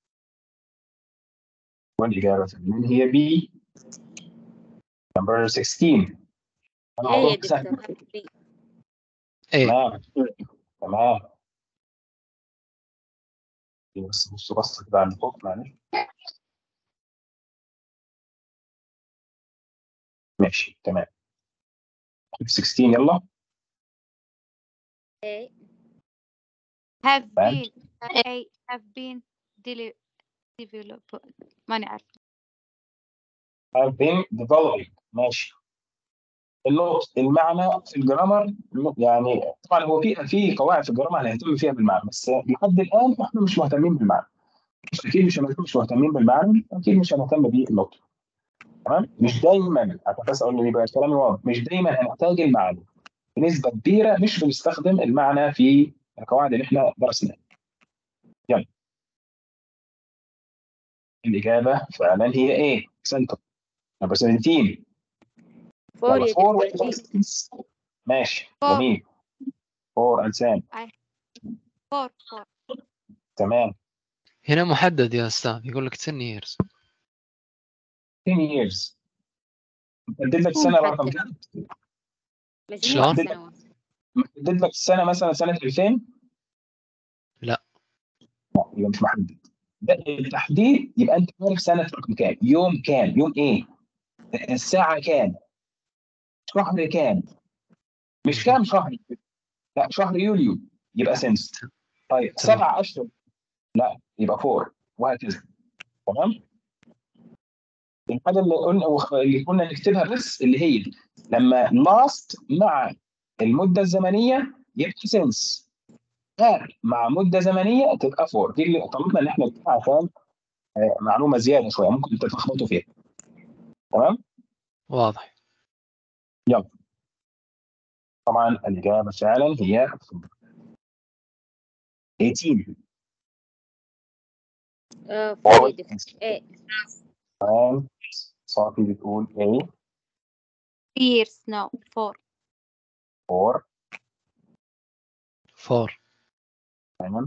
والإجابة من هي بي نمبر 16 أنا ايه يا أقول سهل. دكتور هاز بين ايه تمام تمام إيه بس بص بص كده على الفوق معلش ماشي تمام 16 يلا ايه have تمام. been أي have been deli- develop ما نعرف have been developing ماشي النقط المعنى في الجرامر يعني طبعا هو في في قواعد في الجرامر هنهتم فيها بالمعنى بس لحد الان احنا مش مهتمين بالمعنى مش اكيد مش هنكون مش مهتمين بالمعنى اكيد مش هنهتم بالنقطه تمام مش دايما عشان بس اقول يبقى كلامي واضح مش دايما هنحتاج المعنى بنسبه كبيره مش بنستخدم المعنى في القواعد اللي احنا درسناها يلا الاجابه فعلا هي ايه؟ سنتر نمبر 17 فور يلا يا فور دكتور بي ماشي فور. جميل فور انسان four four تمام هنا محدد يا أستاذ يقول لك 10 years 10 years محدد لك سنه رقم كام؟ مجموعة شلون؟ سنوات محدد لك السنه مثلا سنه 2000 لا. لا يبقى مش محدد ده التحديد يبقى انت عارف سنه رقم كام يوم كام يوم ايه الساعه كام شهر كام مش كام شهر لا شهر يوليو يبقى سنس طيب تمام. سبع اشهر لا يبقى فور وهكذا تمام الحاجه اللي قلنا اللي كنا نكتبها بس اللي هي لما لاست مع المده الزمنيه يبقى سنس ار مع مده زمنيه تبقى فور دي اللي طلبنا ان احنا نكتبها عشان آه، معلومه زياده شويه ممكن تتلخبطوا فيها تمام واضح طبعا الاجابه فعلا هي 18 آه فور يا دكتور ايه تمام صافي بتقول ايه years no four فور فور تمام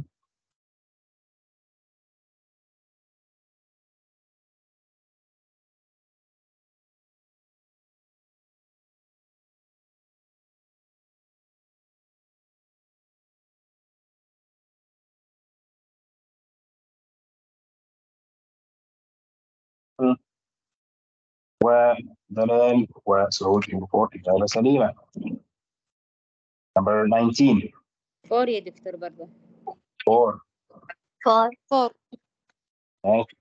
ودلال وسعود فور إجابة سليمة. Number 19 فور يا دكتور برضه فور فور four ماشي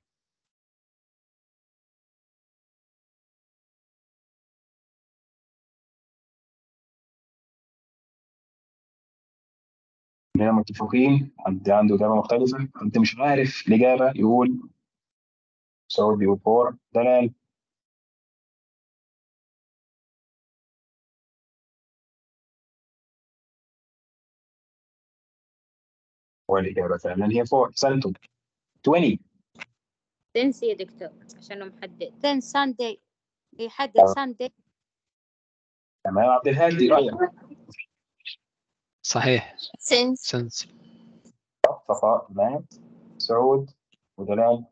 كلنا متفقين حد عنده إجابة مختلفة حد مش عارف الإجابة يقول سعود بيقول فور دلال والإجابة فعلا هي فور أحسنتم 20 سنس يا دكتور عشانه محدد then Sunday يحدد آه. Sunday تمام عبد الهادي رأيك صحيح سنس سنس صفاء تمام سعود ودلال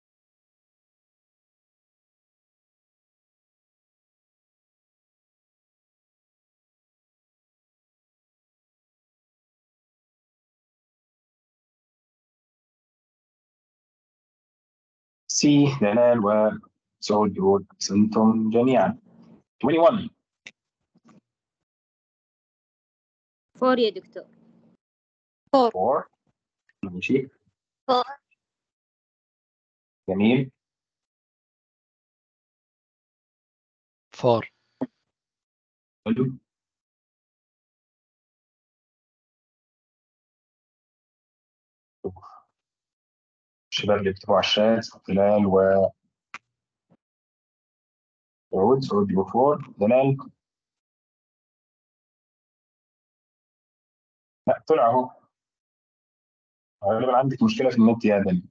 سي دلال وسعود يقول أحسنتم جميعا 21 فور يا دكتور 4 ماشي فور جميل فور حلو الشباب اللي يكتبوا على الشات دلال و سعود سعود يقول فور دلال لا طلع اهو غالبا عندك مشكلة في النت يا دلال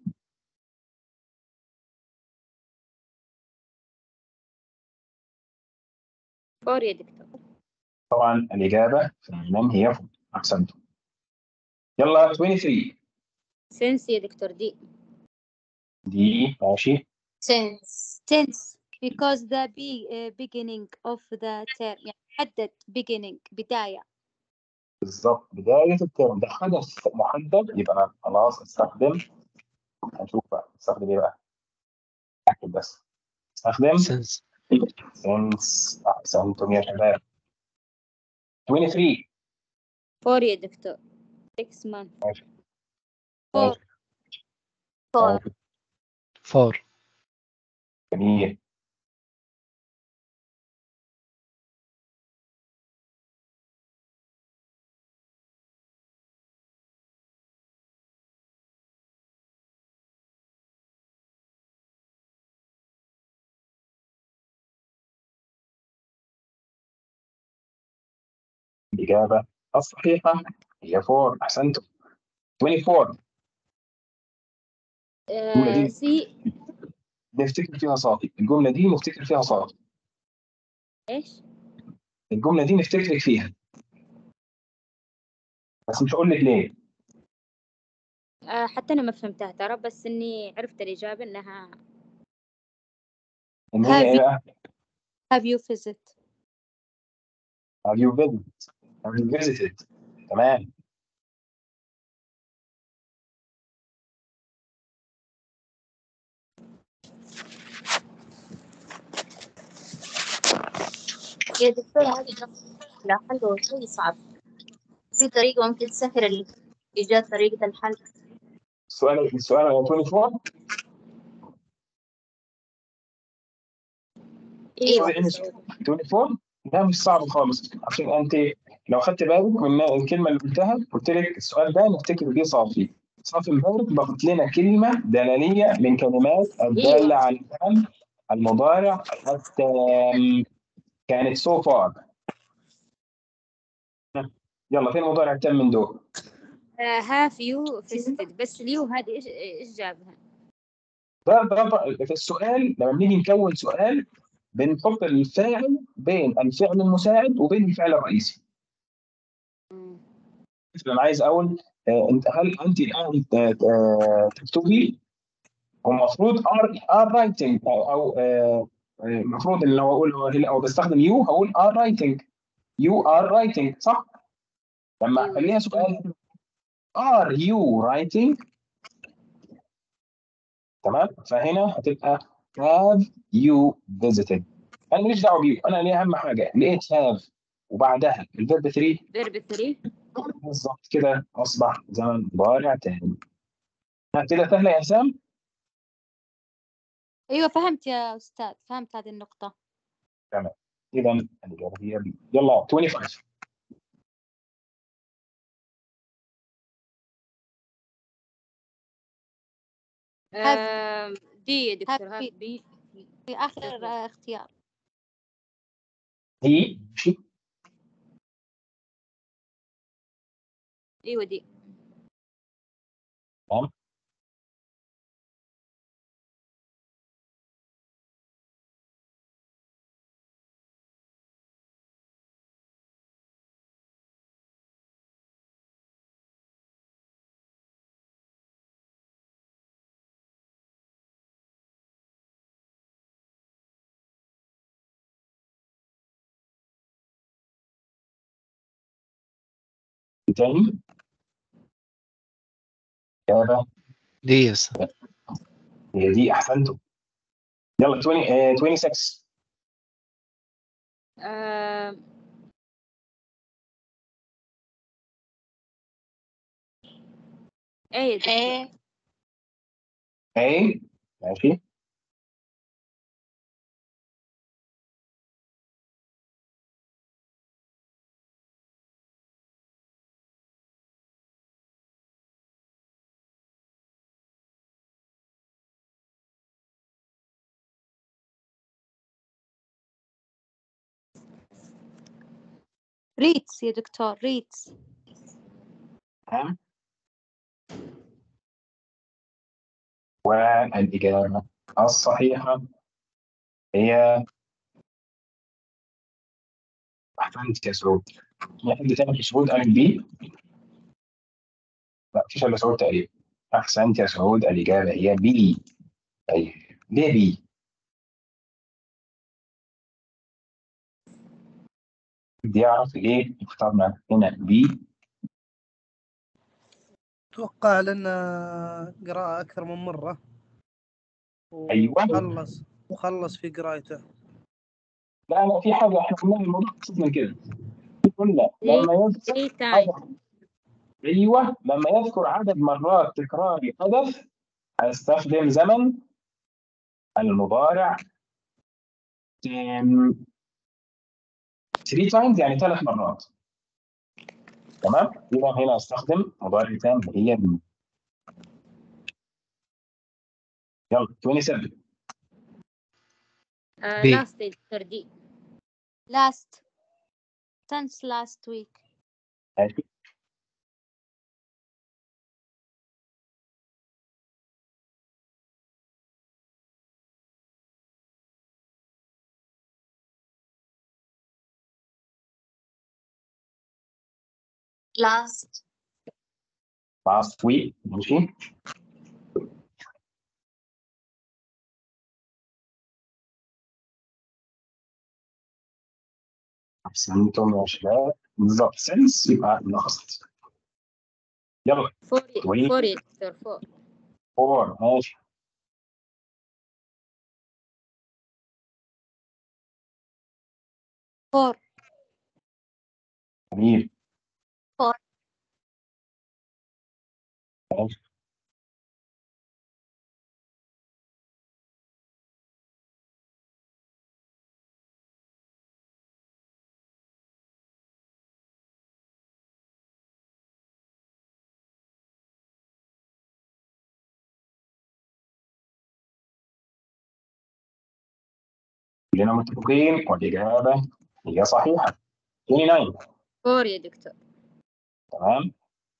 فور يا دكتور طبعا الإجابة فعلا هي فور أحسنتم يلا 23 سنس يا دكتور دي دي ماشي سنس tense because the be, uh, beginning of the term يعني حدد beginning بداية بالظبط بداية الترم ده حدث محدد يبقى خلاص استخدم هنشوف بقى استخدم ايه بقى أكد بس استخدم سنس since أحسنتم يا شباب 23 فور يا دكتور 6 months four فور فور جميل الإجابة الصحيحة هي 4 أحسنتم 24 الجملة آه دي سي نفتكر فيها صافي الجملة دي نفتكر فيها صافي ايش الجملة دي نفتكرك فيها بس مش هقول لك ليه آه حتى انا ما فهمتها ترى بس اني عرفت الاجابه انها إن هي إيه Have you- بقى؟ have you visit Have you visited? Have you visited? تمام يا دكتور هذه لا حلوة شيء صعب في طريقة ممكن تسهل ال- إيجاد طريقة الحل السؤال السؤال على 24 أيوة يعني 24 ده مش صعب خالص عشان انت لو اخدت بالك من الكلمه اللي قلتها قلت لك السؤال ده نفتكر بيه صافي صافي الفيرب ضافت لنا كلمه دلاليه من كلمات الداله على الفعل المضارع التام كانت سو فار يلا فين المضارع التام من دول؟ هاف يو فيستد بس اليو هذه ايش ايش جابها؟ ده ده في السؤال لما بنيجي نكون سؤال بنحط الفاعل بين الفعل المساعد وبين الفعل الرئيسي مثلا عايز اقول آه، انت هل انت الان آه، آه، تكتبي هو المفروض ار ار رايتنج او او آه، آه، المفروض ان لو اقول او بستخدم يو هقول ار رايتنج يو ار رايتنج صح؟ لما أيوة. اخليها سؤال ار يو رايتنج تمام فهنا هتبقى have you visited انا ماليش دعوه بيو انا ليه اهم حاجه لقيت have وبعدها الفيرب 3 فيرب 3 بالظبط كده اصبح زمن مضارع تاني ها، كده سهله يا اسام ايوه فهمت يا استاذ فهمت هذه النقطة اذا الاجابه هي B. يلا 25 آم، دي يا دكتور هاف هاف بي في اخر آه، اختيار هي شي ايوه دي تمام تاني اجابه دي يا أستاذ هي دي احسنتم يلا 20 آه، 26 آم، ايه يا دكتور إيه اي ماشي ريتس يا دكتور ريتس تمام والإجابة الصحيحة هي أحسنت يا سعود في حد تاني في سعود قال بي لا مفيش إلا سعود تقريبا أحسنت يا سعود الإجابة هي بي طيب ليه بي؟ بدي أعرف ليه اخترنا هنا بي اتوقع لان قراءة اكثر من مرة أيوة. وخلص وخلص في قرايته لا لا في حاجة إحنا قلنا الموضوع أبسط من كده قلنا ليه؟ لما يذكر ثري تايم عدد ايوه لما يذكر عدد مرات تكرار حدث استخدم زمن المضارع 3 تايمز يعني ثلاث مرات تمام اذا هنا استخدم مضارع تام هي بي. يلا 27 آه، بي. لاست يا دكتور دي last since last week ماشي last last week ماشي احسنتم يا شباب بالظبط سنس يبقى لاست يلا فور وي. فور يا دكتور فور فور ماشي four جميل كلنا متفقين والإجابة هي صحيحة 29 فور يا دكتور تمام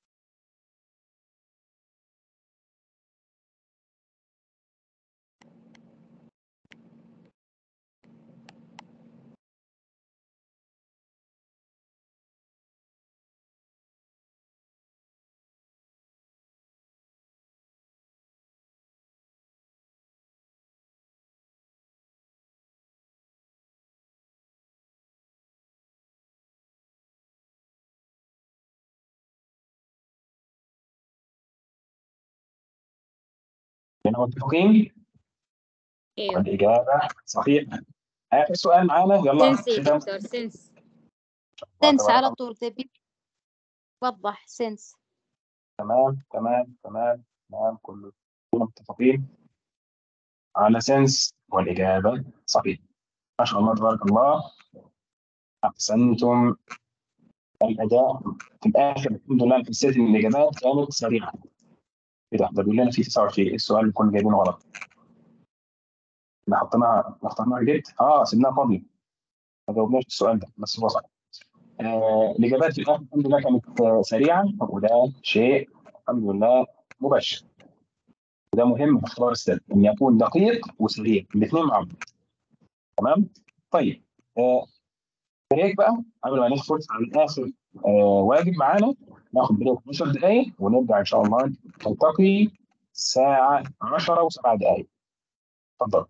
كلنا متفقين ايوه والإجابة صحيحة آخر سؤال معانا يلا سنس يا ختام. دكتور سنس سنس تبارك على الله. طول تبي وضح سنس تمام تمام تمام تمام كله كلنا متفقين على سنس والإجابة صحيحة ما شاء الله تبارك الله أحسنتم الأداء في الآخر الحمد لله حسيت إن الإجابات كانت سريعة إيه ده ده بيقول لنا في 29 إيه السؤال اللي كنا جايبينه غلط احنا حطيناها احنا اخترناها جد اه سيبناها فاضية ما جاوبناش السؤال ده بس هو صح آه الإجابات في الآخر الحمد لله كانت آه، سريعة وده شيء الحمد لله مبشر وده مهم في اختبار السد ان يكون دقيق وسريع الاثنين مع بعض تمام طيب آه بريك بقى قبل ما ندخل على اخر آه واجب معانا ناخد بريك 10 دقائق ونرجع ان شاء الله نلتقي الساعه 10 و7 دقائق اتفضل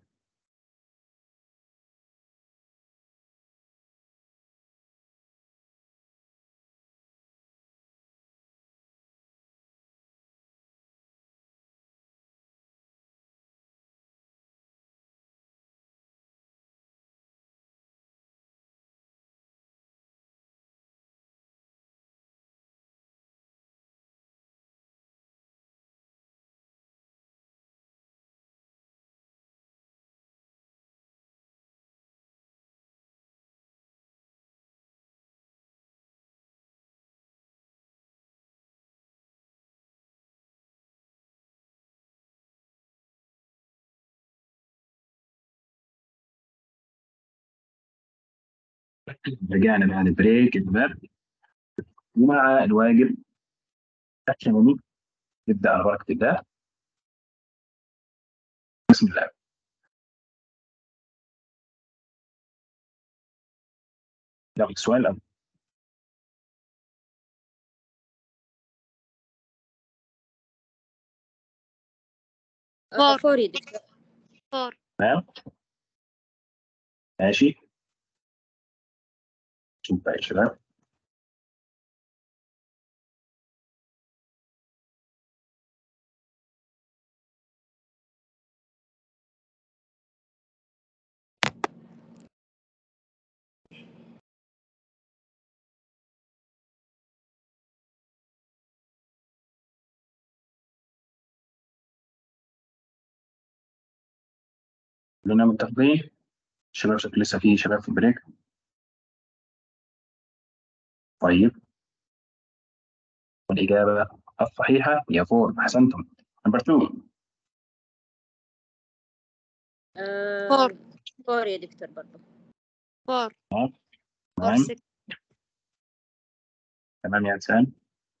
رجعنا بعد البريك يا شباب ومع الواجب الثاني نبدا على بركه الله بسم الله يلا السؤال الأول آه، فور يا دكتور فور تمام ماشي شوف بقى يا شباب كلنا متفقين الشباب شكل لسه في شباب في البريك طيب والإجابة الصحيحة هي فور أحسنتم نمبر 2 آه، فور. فور يا دكتور برضه فور فور تمام سكس تمام يا إنسان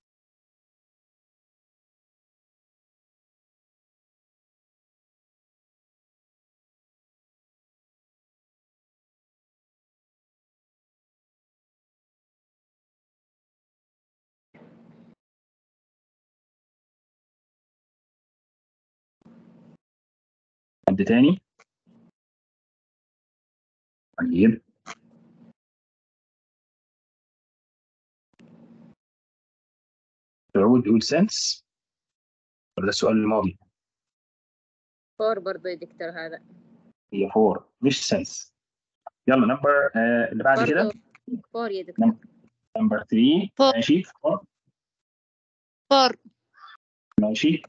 حد تاني طيب سعود يقول سنس ولا ده السؤال الماضي فور برضه يا دكتور هذا هي فور مش سنس يلا نمبر آه اللي بعد كده برضه فور يا دكتور نمبر 3 فور. ماشي فور فور ماشي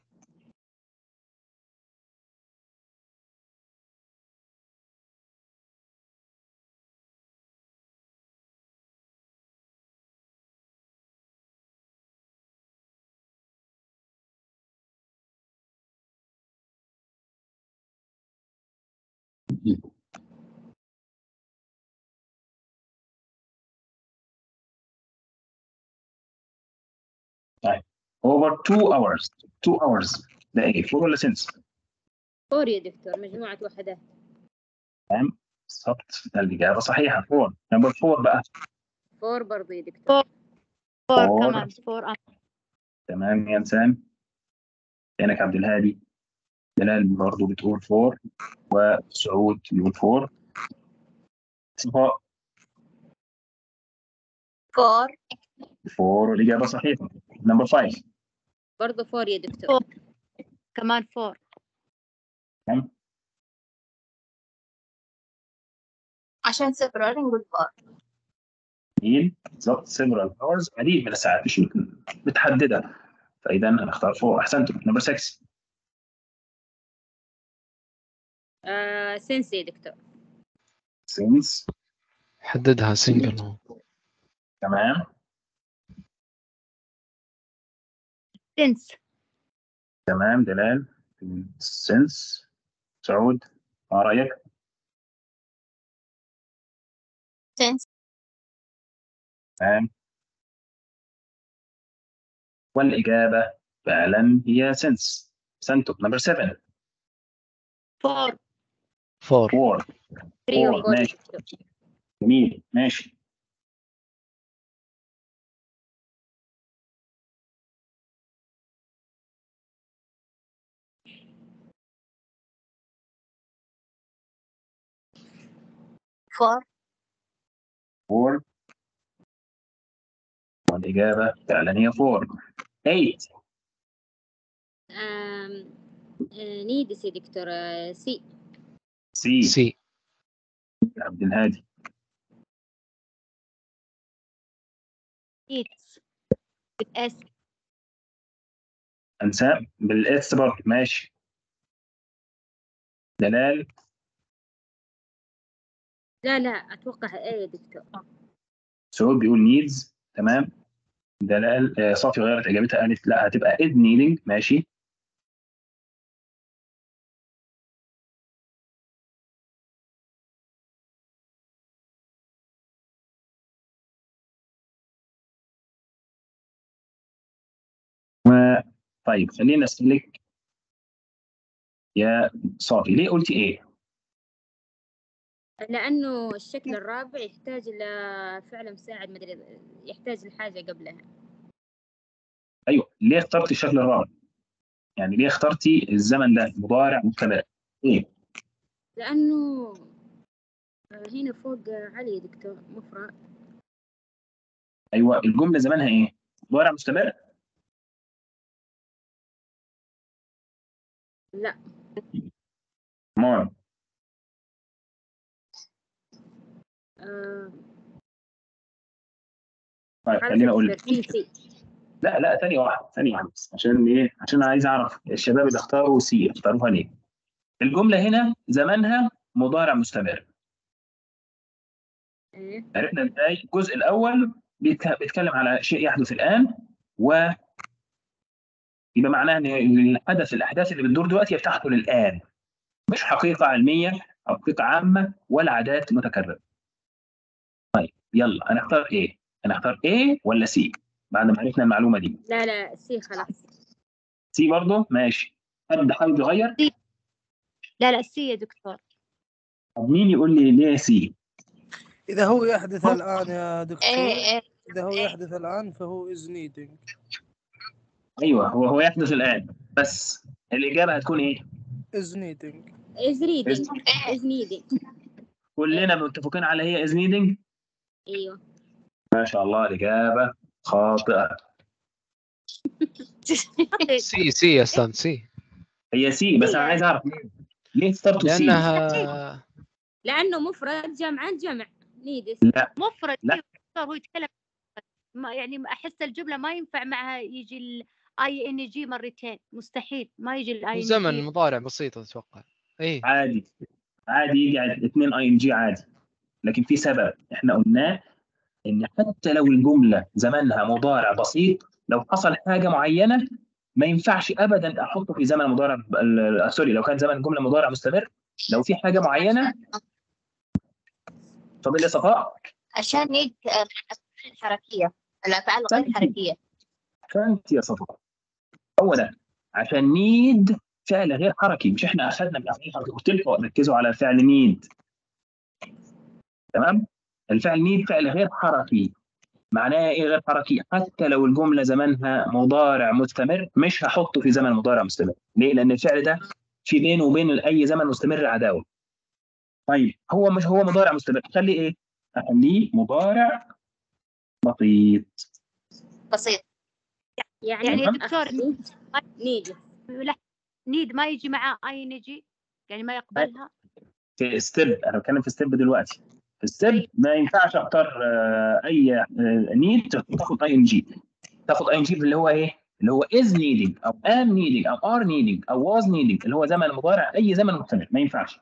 over 2 hours 2 hours ده ايه فور ولا سنس فور يا دكتور مجموعة وحدات بالظبط ده الاجابه صحيحه فور نمبر فور بقى فور برضو يا دكتور فور فور. كمان فور تمام يا انسان عينك عبد الهادي دلال برضه بتقول فور وسعود يقول فور صفاء فور فور الإجابة صحيحة نمبر فايف برضو فور يا دكتور كمان فور عشان سفر نقول فور مين بالظبط several hours عديد من الساعات مش متحددة فإذا أنا أختار فور أحسنتم نمبر 6 آه سنس يا دكتور since حددها سنجل تمام سنس تمام دلال since سعود ما رأيك؟ سنس تمام والإجابة فعلا هي since أحسنتم نمبر 7 فور فور فور ثري فور فور يا ماشي دكتور جميل ماشي فور فور والإجابة فعلا هي فور 8 آم، آه نيدس يا دكتور آه سي سي سي عبد الهادي ايتس اس أنساب بالإس برضه ماشي دلال لا لا اتوقع ايه يا دكتور سعود بيقول نيدز تمام دلال آه، صافي غيرت إجابتها قالت لا هتبقى إد نيدنج ماشي و طيب خليني أسألك يا صافي ليه قلتي إيه؟ لانه الشكل الرابع يحتاج الى فعل مساعد مدري يحتاج لحاجه قبلها ايوه ليه اخترتي الشكل الرابع؟ يعني ليه اخترتي الزمن ده مضارع مستمر؟ ايه؟ لانه آه، هنا فوق آه، علي يا دكتور مفرد ايوه الجمله زمانها ايه؟ مضارع مستمر؟ لا مار آه طيب خلاص خليني يا اقول دكتور لك سي سي لا لا ثانيه واحده ثانيه واحده بس عشان ايه؟ عشان عايز اعرف الشباب اللي اختاروا سي اختاروها ليه؟ الجمله هنا زمانها مضارع مستمر إيه. عرفنا ازاي؟ الجزء الاول بيتك- بيتكلم على شيء يحدث الان و يبقى معناها ان الحدث الاحداث اللي بتدور دلوقتي هي بتحصل الان مش حقيقه علميه او حقيقه عامه ولا عادات متكرره. طيب يلا انا اختار ايه؟ انا اختار ايه ولا سي؟ بعد ما عرفنا المعلومه دي. لا لا سي خلاص سي برضه ماشي. حد حابب يغير؟ لا لا سي يا دكتور طب مين يقول لي ليه سي؟ إذا هو يحدث الآن يا دكتور ايه ايه إذا هو يحدث الآن فهو is needing ايوه هو هو يحدث الان بس الاجابه هتكون ايه؟ is needing از ريدنج ايه از نيدنج كلنا متفقين على هي از نيدنج؟ ايوه ما شاء الله الاجابه خاطئه. سي سي يا استاذ سي هي سي بس انا عايز اعرف ليه؟ ليه اخترتوا سي؟ لانها لانه مفرد جمع جمع نيدس مفرد لا. إيه دكتور هو يتكلم ما يعني ما احس الجمله ما ينفع معها يجي الاي ان جي مرتين مستحيل ما يجي الاي ان زمن جي مضارع بسيط اتوقع ايه عادي عادي يجي على اثنين اي ان جي عادي لكن في سبب احنا قلناه ان حتى لو الجمله زمنها مضارع بسيط لو حصل حاجه معينه ما ينفعش ابدا احطه في زمن مضارع ال- ال- سوري لو كان زمن الجمله مضارع مستمر لو في حاجه معينه فضل لي صفاء عشان يجي الحركية الأفعال غير صحيح. حركية كانت يا صفاء هو ده عشان نيد فعل غير حركي مش احنا اخذنا من افعال حركي قلت لكم ركزوا على فعل نيد تمام الفعل نيد فعل غير حركي معناه ايه غير حركي حتى لو الجمله زمانها مضارع مستمر مش هحطه في زمن مضارع مستمر ليه لان الفعل ده في بينه وبين اي زمن مستمر عداوه طيب هو مش هو مضارع مستمر خليه ايه اخليه مضارع بسيط بسيط يعني يعني يا تمام. دكتور نيجي لا نيد ما يجي معاه اي نجي يعني ما يقبلها في ستيب انا بتكلم في ستيب دلوقتي في ستيب ما ينفعش اختار آه، اي نيد تاخد اي ان جي تاخد اي ان جي اللي هو ايه اللي هو از نيدنج او ام نيدنج او ار نيدنج او واز نيدنج اللي هو زمن مضارع اي زمن مستمر ما ينفعش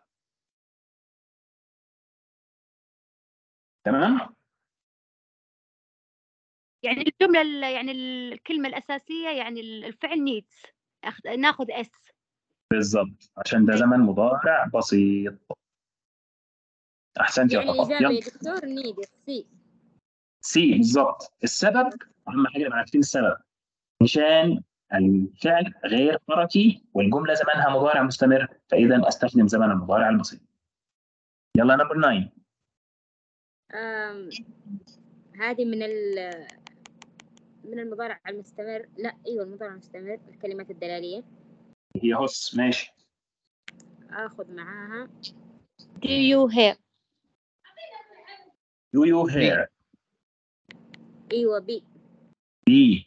تمام يعني الجمله ال- يعني الكلمه الاساسيه يعني الفعل نيدز ناخذ اس بالظبط عشان ده زمن مضارع بسيط احسنت يا يعني صفاء الإجابة يلا يا دكتور نيجي سي سي بالظبط السبب اهم حاجه نبقى عارفين السبب مشان الفعل غير حركي والجمله زمانها مضارع مستمر فاذا استخدم زمن المضارع البسيط يلا نمبر 9 آم، هذه من ال من المضارع المستمر لا ايوه المضارع المستمر الكلمات الدلالية هي هوس ماشي اخذ معاها do you hear do you hear ايوه بي be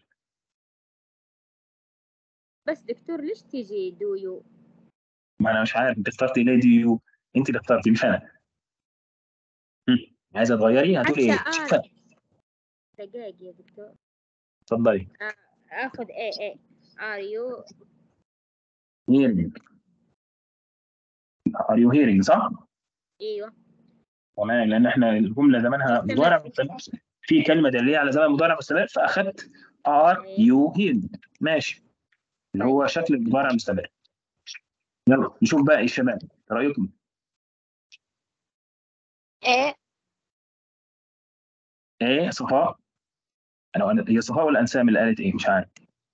بس دكتور ليش تيجي دو يو ما انا مش عارف انت اخترتي ليه دي يو انت اللي اخترتي مش انا هم. عايزه تغيري هتقولي ايه حتى شوفها. دقائق يا دكتور اتفضلي اخذ اي اي ار يو hearing are you hearing صح؟ ايوه تمام لان احنا الجمله زمانها مستمر. مضارع مستمر في كلمه دليل على زمن مضارع مستمر فاخدت are you hearing ماشي اللي هو شكل المضارع المستمر يلا نشوف بقى إيه الشباب رايكم ايه ايه صفاء انا أنا- هي صفاء ولا انسام اللي قالت ايه مش عارف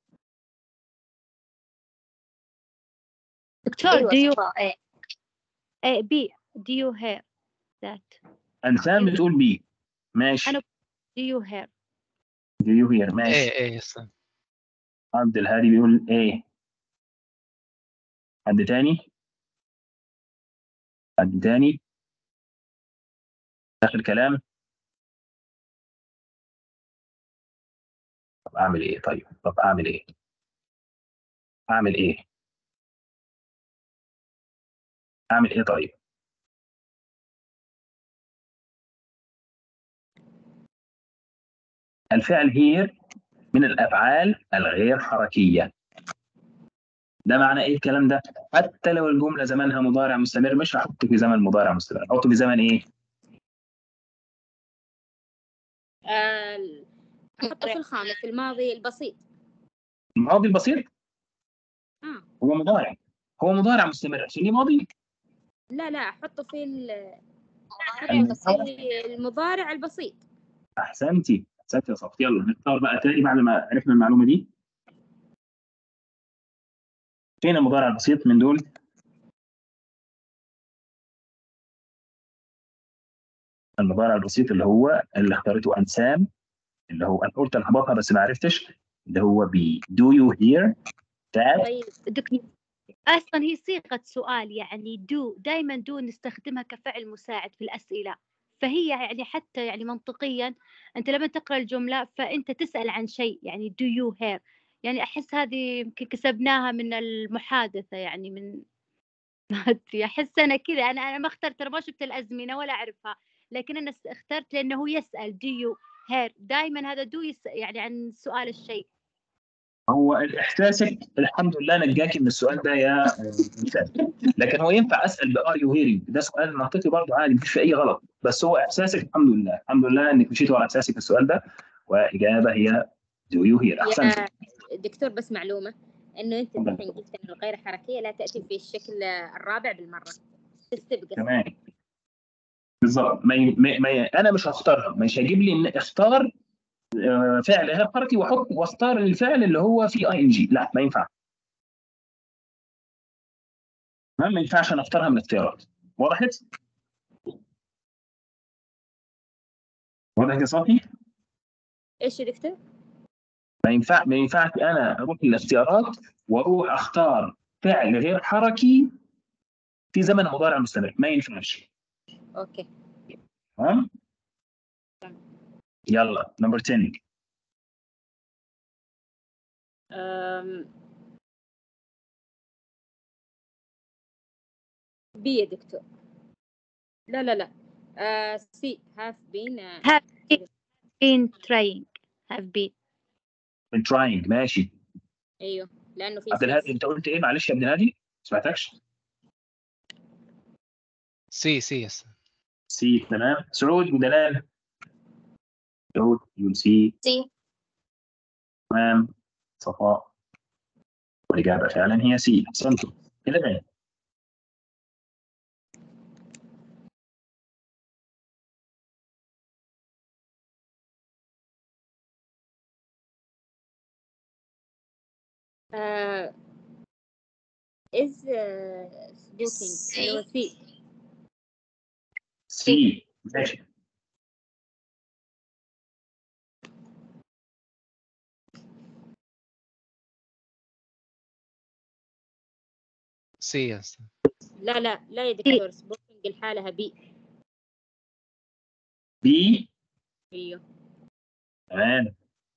دكتور ايوه do you صفاء ايه eh, B do you hear that انسام بتقول بي ماشي أنا- do you hear do you hear ماشي ايه ايه يسلم عبد الهادي بيقول ايه حد تاني حد تاني اخر كلام طب اعمل ايه طيب طب اعمل ايه اعمل ايه اعمل ايه طيب الفعل هير من الافعال الغير حركيه ده معنى ايه الكلام ده حتى لو الجمله زمانها مضارع مستمر مش هحطه في زمن مضارع مستمر احطه في زمن ايه آه، احطه في الخامس الماضي البسيط الماضي البسيط آه. هو مضارع هو مضارع مستمر عشان ليه ماضي لا لا احطه في ال- المضارع. في المضارع البسيط احسنتي احسنتي يا صفت يلا نختار بقى تاني بعد ما عرفنا المعلومه دي فين المضارع البسيط من دول المضارع البسيط اللي هو اللي اختارته انسام اللي هو انا قلت الخبطها بس ما عرفتش اللي هو بي do you hear that طيب دكتور اصلا هي صيغه سؤال يعني دو دائما دو نستخدمها كفعل مساعد في الاسئله فهي يعني حتى يعني منطقيا انت لما تقرا الجمله فانت تسال عن شيء يعني do you hear يعني احس هذه يمكن كسبناها من المحادثه يعني من ما ادري احس انا كذا انا انا ما اخترت ترى ما شفت الازمنه ولا اعرفها لكن انا س- اخترت لانه هو يسال do you hear دائما هذا دو يسأل يعني عن سؤال الشيء هو احساسك الحمد لله نجاكي من السؤال ده يا مثال لكن هو ينفع اسال بار يو هيرنج ده سؤال منطقي برضه عادي مفيش فيه اي غلط بس هو احساسك الحمد لله الحمد لله انك مشيتي ورا احساسك في السؤال ده واجابه هي دو يو هير احسنت يا دكتور بس معلومة انه انت تفضل. الحين قلت ان الغير حركية لا تأتي في الشكل الرابع بالمرة تستبقى تمام بالظبط ما ي... ما... ما ي... انا مش هختارها مش هيجيب لي ان اختار آه، فعل غير حركي واحط واختار الفعل اللي هو فيه اي ان جي لا ما ينفع تمام ما ينفعش انا اختارها من الاختيارات وضحت؟ وضحت يا صافي؟ ايش يا دكتور؟ ما ينفع ما ينفعش انا اروح للاختيارات واروح اختار فعل غير حركي في زمن المضارع المستمر ما ينفعش اوكي تمام؟ يلا نمبر 10 أم... بي يا دكتور لا لا لا آه سي هاف بين آه Have been trying have been من trying ماشي ايوه لانه في عبد الهادي سي انت قلت ايه معلش يا عبد الهادي؟ سمعتكش؟ سي سي يس سي تمام سعود ودلال سعود يقول سي سي تمام صفاء والإجابة فعلا هي سي أحسنتم إلى الآن آه is آه smoking ايوه سي سي ماشي سي يس لا لا لا يا دكتور سموكينج الحالة بي بي ايوه تمام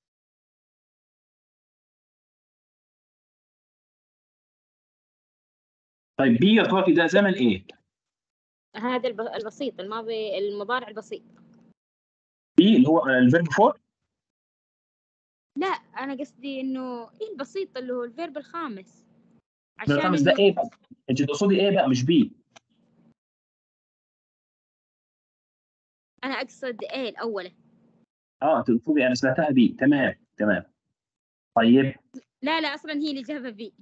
طيب بي يا صافي ده زمن ايه؟ هذا الب- البسيط الماضي المضارع البسيط بي اللي هو الفيرب فور لا انا قصدي انه ايه البسيط اللي هو الفيرب الخامس عشان الخامس ده إنه- ايه بقى؟ انت تقصدي ايه بقى مش بي؟ انا اقصد ايه الاولى اه تقصدي انا سمعتها بي تمام تمام طيب لا لا اصلا هي الاجابه بي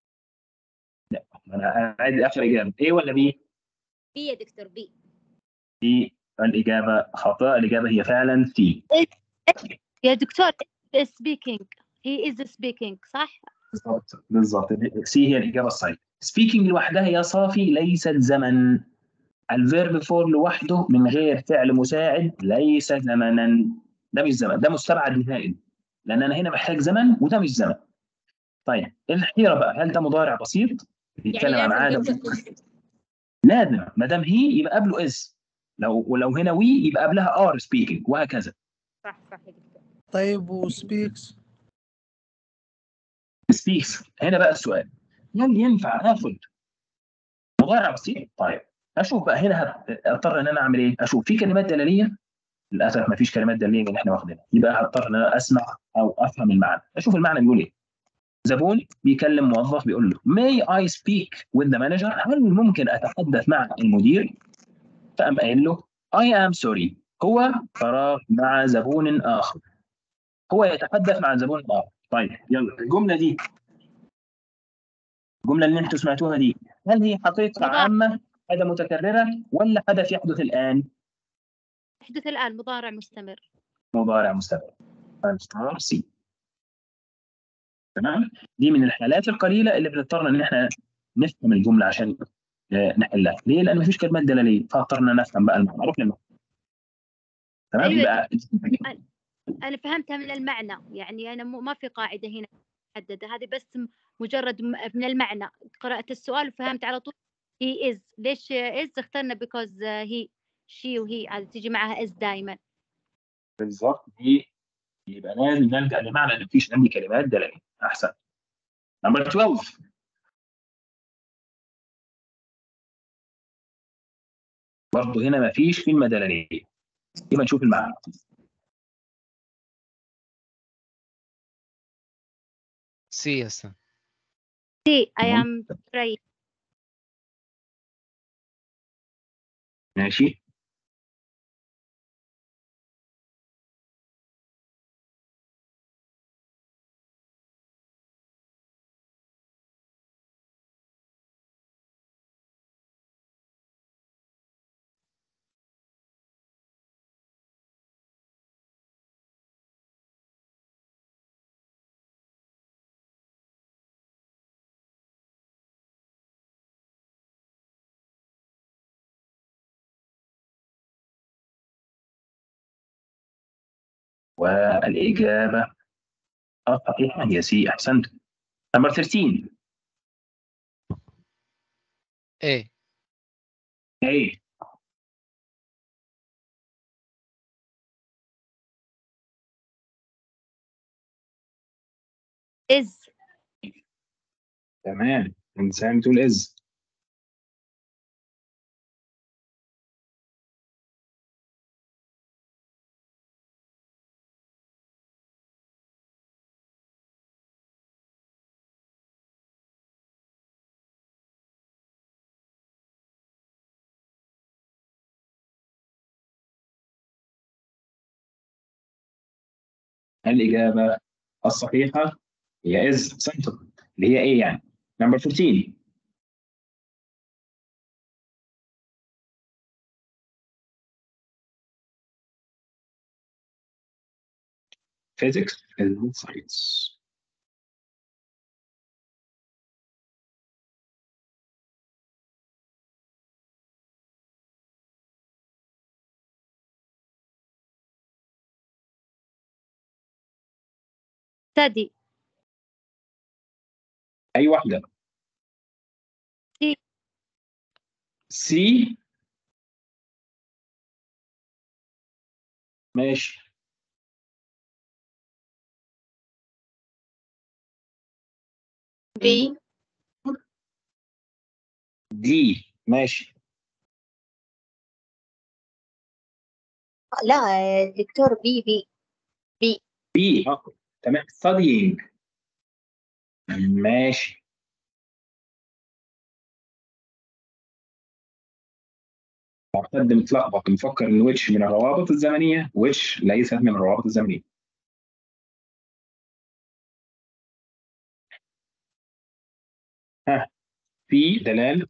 انا عايز اخر اجابه ايه ولا بي؟ بي يا دكتور بي بي الاجابه خاطئه الاجابه هي فعلا سي يا دكتور speaking he is speaking صح؟ بالظبط بالظبط سي هي الاجابه الصحيحه سبيكينج لوحدها يا صافي ليست زمن الفيرب فور لوحده من غير فعل مساعد ليس زمنا ده مش زمن ده مستبعد نهائي لان انا هنا محتاج زمن وده مش زمن طيب الحيره بقى هل ده مضارع بسيط بيتكلم عن يعني عاده لازم قبل لازم ما دام هي يبقى قبله از لو ولو هنا وي يبقى قبلها ار سبيكينج وهكذا صح صح يا دكتور طيب وسبيكس سبيكس هنا بقى السؤال هل ينفع اخد مضارع بسيط طيب اشوف بقى هنا هت- هضطر ان انا اعمل ايه اشوف في كلمات دلاليه للاسف ما فيش كلمات دلاليه من اللي احنا واخدينها يبقى هضطر ان انا اسمع او افهم المعنى اشوف المعنى بيقول ايه زبون بيكلم موظف بيقول له may I speak with the manager هل ممكن اتحدث مع المدير فقام قايل له I am sorry هو فراغ مع زبون اخر هو يتحدث مع زبون اخر طيب يلا الجمله دي الجمله اللي انتم سمعتوها دي هل هي حقيقه مضارع. عامه حاجه متكرره ولا حدث يحدث الان يحدث الآن مضارع مستمر مضارع مستمر ستار سي تمام دي من الحالات القليله اللي بنضطر ان احنا نفهم الجمله عشان آه، نحلها ليه لان مفيش كلمات دلاليه فاضطرنا نفهم بقى المعنى اروح للمعنى تمام أيوة. يبقى أنا فهمتها من المعنى يعني أنا مو ما في قاعدة هنا محددة هذه بس م- مجرد م- من المعنى قرأت السؤال وفهمت على طول he is ليش is اخترنا because he she وهي هذه تيجي معها is دائما بالظبط دي يبقى لازم نلجا لمعنى ان مفيش عندي كلمات دلاليه احسن نمبر 12 برضه هنا مفيش كلمه دلاليه يبقى نشوف المعنى سي يس see I تمام. am trying ماشي والإجابة الصحيحة هي سي أحسنت نمبر 13 A ايه إز تمام إنسان بتقول إز الإجابة الصحيحة هي إز سنتر اللي هي إيه يعني نمبر 14 physics and science ستدي أي واحدة سي. سي ماشي بي دي ماشي لا دكتور بي بي بي اه تمام studying ماشي حد متلخبط مفكر ان ويتش من الروابط الزمنيه ويتش ليست من الروابط الزمنيه ها في دلال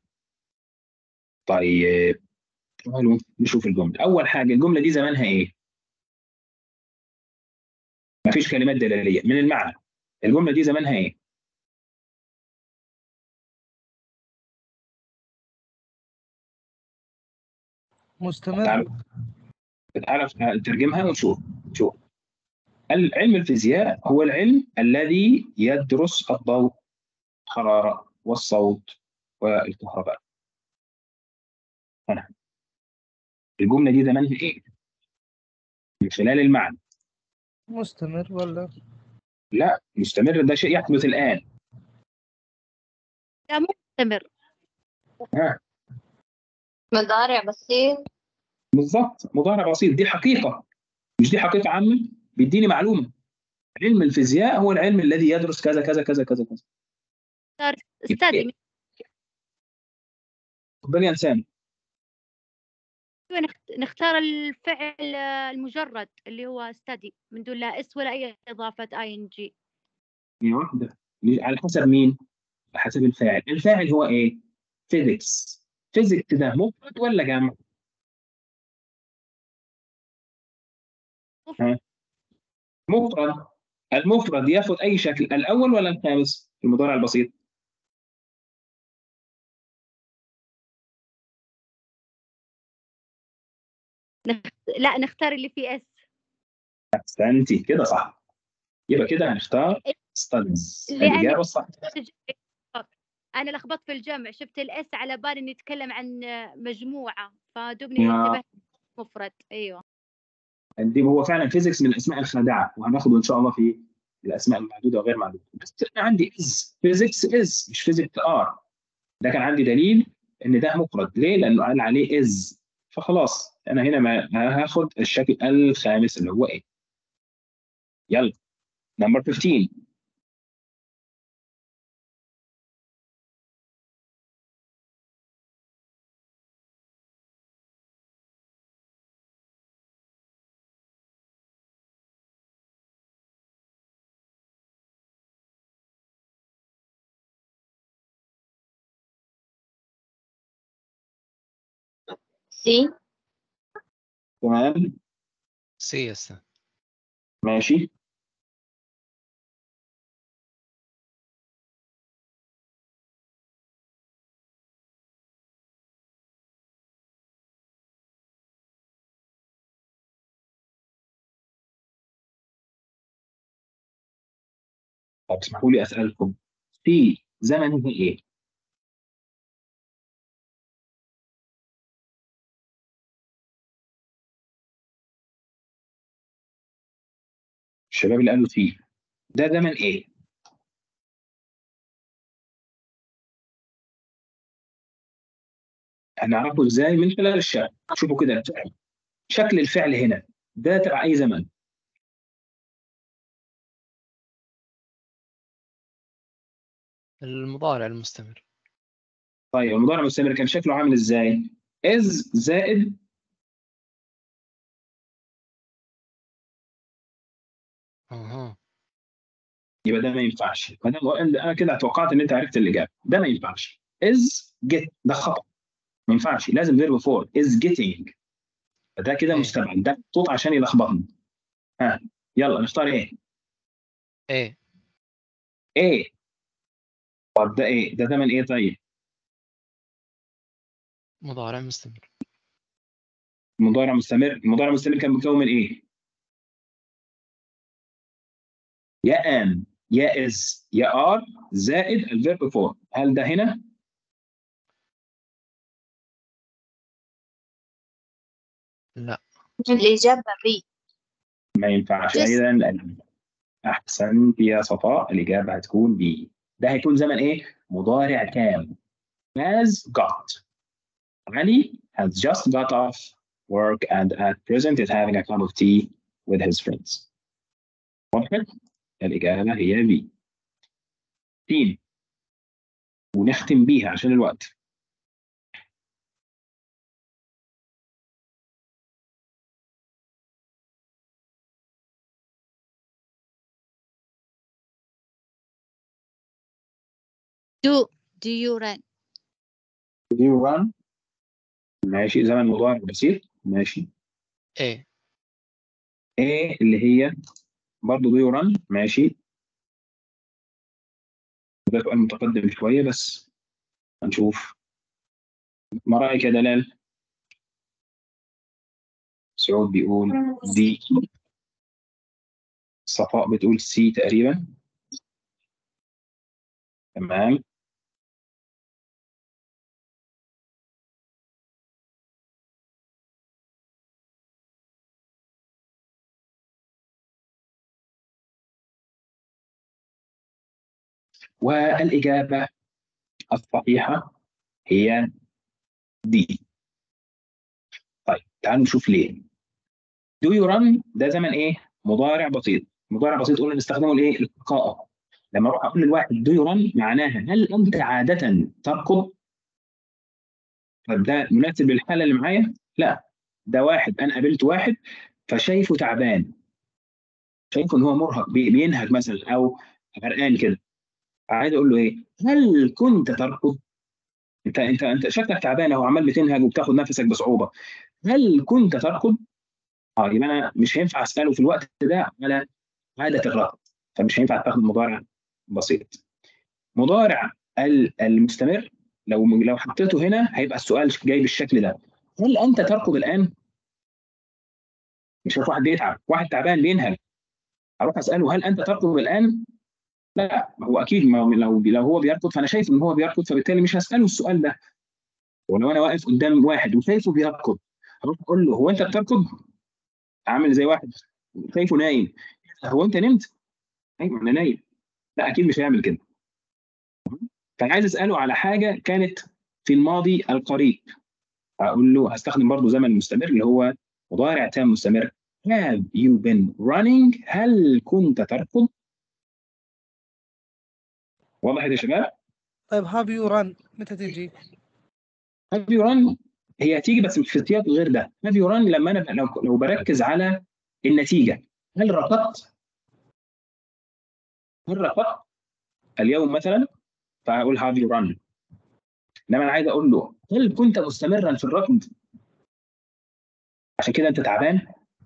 طيب تعالوا نشوف الجمله اول حاجه الجمله دي زمانها ايه مفيش كلمات دلاليه من المعنى الجمله دي زمانها ايه مستمر تعالوا تعالوا نترجمها ونشوف شوف علم الفيزياء هو العلم الذي يدرس الضوء الحرارة والصوت والكهرباء هنا الجملة دي زمانها ايه؟ من خلال المعنى مستمر ولا لا مستمر ده شيء يحدث الآن لا مو مستمر ها مضارع بسيط بالظبط مضارع بسيط دي حقيقة مش دي حقيقة عامة بيديني معلومة علم الفيزياء هو العلم الذي يدرس كذا كذا كذا كذا كذا ستدي اتفضلي يا انسان نخت- نختار الفعل آه، المجرد اللي هو ستدي من دون لا اس ولا اي اضافه اي ان جي هي واحدة على حسب مين؟ على حسب الفاعل الفاعل هو ايه؟ فيزيكس فيزيكس ده مفرد ولا جمع؟ ها؟ مفرد المفرد ياخد اي شكل الاول ولا الخامس في المضارع البسيط؟ لا نختار اللي فيه اس احسنتي كده صح يبقى كده هنختار ستادز لأن- الاجابه الصح انا لخبطت في الجمع شفت الاس على بالي انه يتكلم عن آه، مجموعه فدوبني يا. انتبهت مفرد ايوه دي هو فعلا فيزيكس من الاسماء الخادعه وهناخده ان شاء الله في الاسماء المعدوده وغير معدوده بس انا عندي از فيزيكس از مش فيزيكس ار ده كان عندي دليل ان ده مفرد ليه؟ لانه قال عليه از فخلاص انا هنا ما هاخد الشكل الخامس اللي هو ايه يلا نمبر 15 سي تمام سي يا استاذ ماشي طب اسمحوا لي اسالكم في زمنه ايه؟ الشباب اللي قالوا فيه ده زمن ايه؟ هنعرفه ازاي من خلال الشكل شوفوا كده الفعل. شكل الفعل هنا ده تبع اي زمن المضارع المستمر طيب المضارع المستمر كان شكله عامل ازاي؟ از زائد اها يبقى ده ما ينفعش ما دام انا كده توقعت ان انت عرفت الاجابه ده ما ينفعش از جيت ده خطا ما ينفعش لازم فيرب فور از جيتنج فده كده إيه. مستبعد ده محطوط عشان يلخبطني ها يلا نختار ايه؟ ايه ايه طب ده ايه؟ ده زمن ايه طيب؟ مضارع مستمر مضارع مستمر المضارع المستمر كان مكون من ايه؟ يا ام يا از يا ار زائد الفيرب فور هل ده هنا؟ لا الإجابة بي ما ينفعش Just- اذا احسنت يا صفاء الاجابه هتكون بي ده هيكون زمن ايه؟ مضارع تام has got علي has just got off work and at present is having a cup of tea with his friends وضحت؟ الإجابة هي بي تين ونختم بيها عشان الوقت do do you run do you run ماشي زمن مضارع بسيط ماشي ايه ايه اللي هي برضه do you run ماشي ده سؤال متقدم شوية بس هنشوف ما رأيك يا دلال؟ سعود بيقول دي صفاء بتقول سي تقريبا تمام والإجابة الصحيحة هي دي طيب تعالوا نشوف ليه do you run ده زمن ايه مضارع بسيط مضارع بسيط قلنا نستخدمه لايه القاء لما اروح اقول للواحد do you run معناها هل انت عاده تركض طب ده مناسب للحاله اللي معايا لا ده واحد انا قابلت واحد فشايفه تعبان شايفه ان هو مرهق بي- بينهج مثلا او غرقان كده عايز اقول له ايه هل كنت تركض انت انت انت شكلك تعبان او عمال بتنهج وبتاخد نفسك بصعوبه هل كنت تركض اه يبقى انا مش هينفع اساله في الوقت ده على عاده الركض فمش هينفع استخدم مضارع بسيط مضارع ال- المستمر لو لو حطيته هنا هيبقى السؤال جاي بالشكل ده هل انت تركض الان مش شايف واحد بيتعب واحد تعبان بينهج اروح اساله هل انت تركض الان لا هو اكيد ما لو لو هو بيركض فانا شايف ان هو بيركض فبالتالي مش هساله السؤال ده ولو انا واقف قدام واحد وشايفه بيركض هروح اقول له هو انت بتركض عامل زي واحد شايفه نايم هو انت نمت ايوه انا نايم لا اكيد مش هيعمل كده فانا عايز اساله على حاجه كانت في الماضي القريب هقول له هستخدم برضه زمن مستمر اللي هو مضارع تام مستمر have you been running هل كنت تركض واضح يا شباب طيب هاف يو ران متى تجي؟ have you run هي هتيجي بس في سياق غير ده have you run لما انا ب- لو لو بركز على النتيجه هل ركضت هل ركضت اليوم مثلا فهقول have you run انما انا عايز اقول له هل كنت مستمرا في الركض عشان كده انت تعبان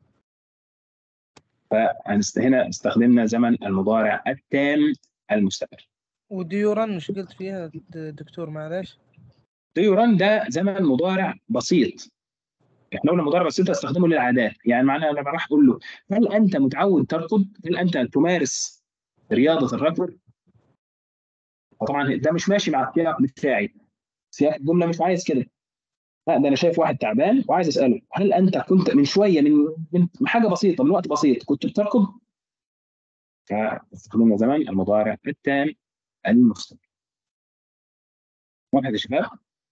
فهنا استخدمنا زمن المضارع التام المستمر ودو يو ران مش قلت فيها د- دكتور معلش؟ do you run ده زمن مضارع بسيط احنا قلنا مضارع بسيط استخدمه للعادات يعني معناها لما راح اقول له هل انت متعود تركض هل انت تمارس رياضه الرجل فطبعا ده مش ماشي مع السياق بتاعي سياق الجمله مش عايز كده لا ده انا شايف واحد تعبان وعايز اساله هل انت كنت من شويه من من حاجه بسيطه من وقت بسيط كنت بتركض؟ فاستخدمنا زمان المضارع التام المستمر واضح يا شباب؟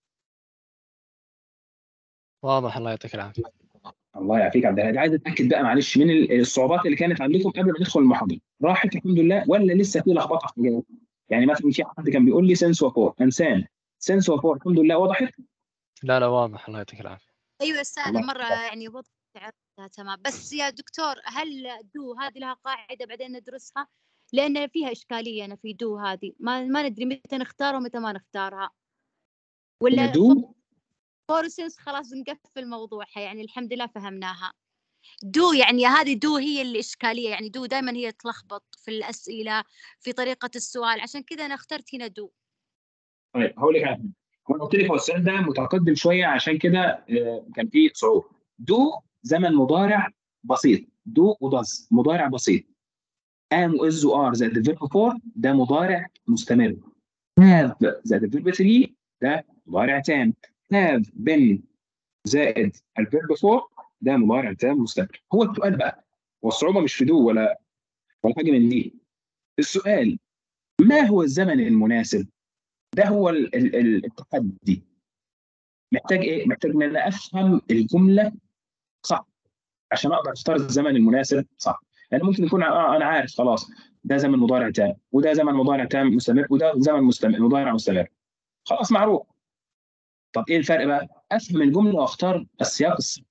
واضح الله يعطيك العافيه الله يعافيك عبد الهادي عايز اتاكد بقى معلش من الصعوبات اللي كانت عندكم قبل ما ندخل المحاضره راحت الحمد لله ولا لسه في لخبطه في الجو؟ يعني مثلا في حد كان بيقول لي سنس وفور انسان سنس وفور الحمد لله وضحت لا لا واضح الله يعطيك العافيه ايوه السؤال الله مره يحفظك. يعني وضحت عرفتها تمام بس يا دكتور هل دو هذه لها قاعده بعدين ندرسها لان فيها اشكاليه انا في دو هذه ما ما ندري متى نختارها ومتى ما نختارها ولا دو فورسنس خلاص نقفل موضوعها يعني الحمد لله فهمناها دو يعني هذه دو هي الإشكالية يعني دو دائما هي تلخبط في الأسئلة في طريقة السؤال عشان كذا أنا اخترت هنا دو طيب هقول لك على حاجة. وانا قلت لك هو السؤال ده متقدم شويه عشان كده آه، كان فيه صعوبه دو زمن مضارع بسيط دو وداز مضارع بسيط ام واز وار زائد الفيرب 4 ده مضارع مستمر هاف زائد الفيرب 3 ده مضارع تام هاف بن زائد الفيرب 4 ده مضارع تام مستمر هو السؤال بقى والصعوبه مش في دو ولا ولا حاجه من دي السؤال ما هو الزمن المناسب ده هو ال- ال- ال- التحدي محتاج ايه؟ محتاج ان انا افهم الجمله صح عشان اقدر اختار الزمن المناسب صح لان ممكن يكون آه انا عارف خلاص ده زمن مضارع تام وده زمن مضارع تام مستمر وده زمن مستمر مضارع مستمر خلاص معروف طب ايه الفرق بقى؟ افهم الجمله واختار السياق الصح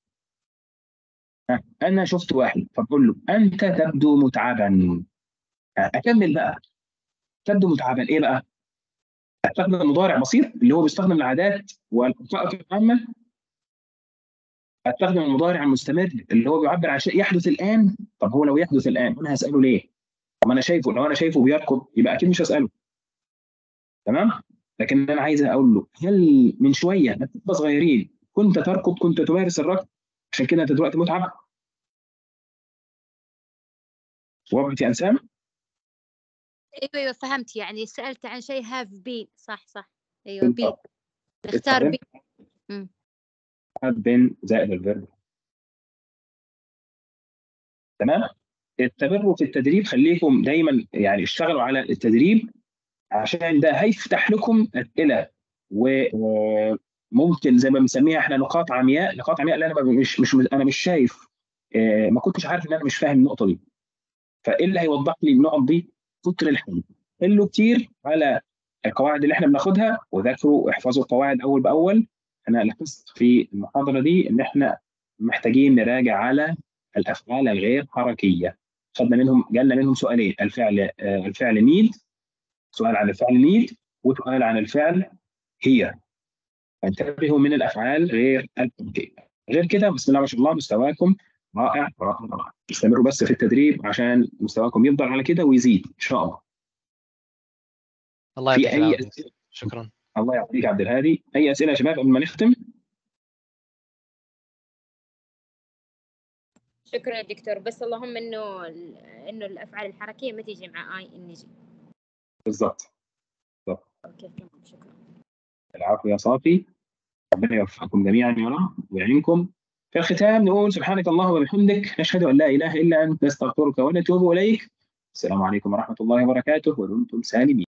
ها، انا شفت واحد فبقول له انت تبدو متعبا ها، اكمل بقى تبدو متعبا ايه بقى؟ استخدم مضارع بسيط اللي هو بيستخدم العادات والقراءة العامة استخدم المضارع المستمر اللي هو بيعبر عن شيء يحدث الان طب هو لو يحدث الان انا هساله ليه؟ طب انا شايفه لو انا شايفه بيركض يبقى اكيد مش هساله تمام؟ لكن انا عايز اقول له هل من شويه انتوا صغيرين كنت تركض كنت تمارس الركض عشان كده انت دلوقتي متعب؟ وضعت يا انسان؟ أيوة أيوة فهمت يعني سألت عن شيء هاف بين صح صح أيوة بين بالضبط. نختار بين have been زائد الفيرب تمام استمروا في التدريب خليكم دايما يعني اشتغلوا على التدريب عشان ده هيفتح لكم اسئله وممكن زي ما بنسميها احنا نقاط عمياء نقاط عمياء اللي انا مش مش انا مش شايف آه، ما كنتش عارف ان انا مش فاهم النقطه دي فايه اللي هيوضح لي النقط دي كتر الحل حلوا كتير على القواعد اللي احنا بناخدها وذاكروا واحفظوا القواعد اول باول انا لاحظت في المحاضره دي ان احنا محتاجين نراجع على الافعال الغير حركيه خدنا منهم جالنا منهم سؤالين الفعل آه، الفعل نيد سؤال عن الفعل نيد وسؤال عن الفعل هي فانتبهوا من الافعال غير الحركيه غير كده بسم الله ما شاء الله مستواكم رائع رائع رائع استمروا بس في التدريب عشان مستواكم يفضل على كده ويزيد ان شاء الله الله في يعطيك اي العافيه اسئله شكرا الله يعطيك عبد الهادي اي اسئله يا شباب قبل ما نختم شكرا يا دكتور بس اللهم انه انه الافعال الحركيه ما تيجي مع اي ان جي بالضبط اوكي تمام شكرا العفو يا صافي ربنا يوفقكم جميعا يا رب ويعينكم في الختام نقول سبحانك اللهم وبحمدك نشهد ان لا اله الا انت نستغفرك ونتوب اليك السلام عليكم ورحمه الله وبركاته ودمتم سالمين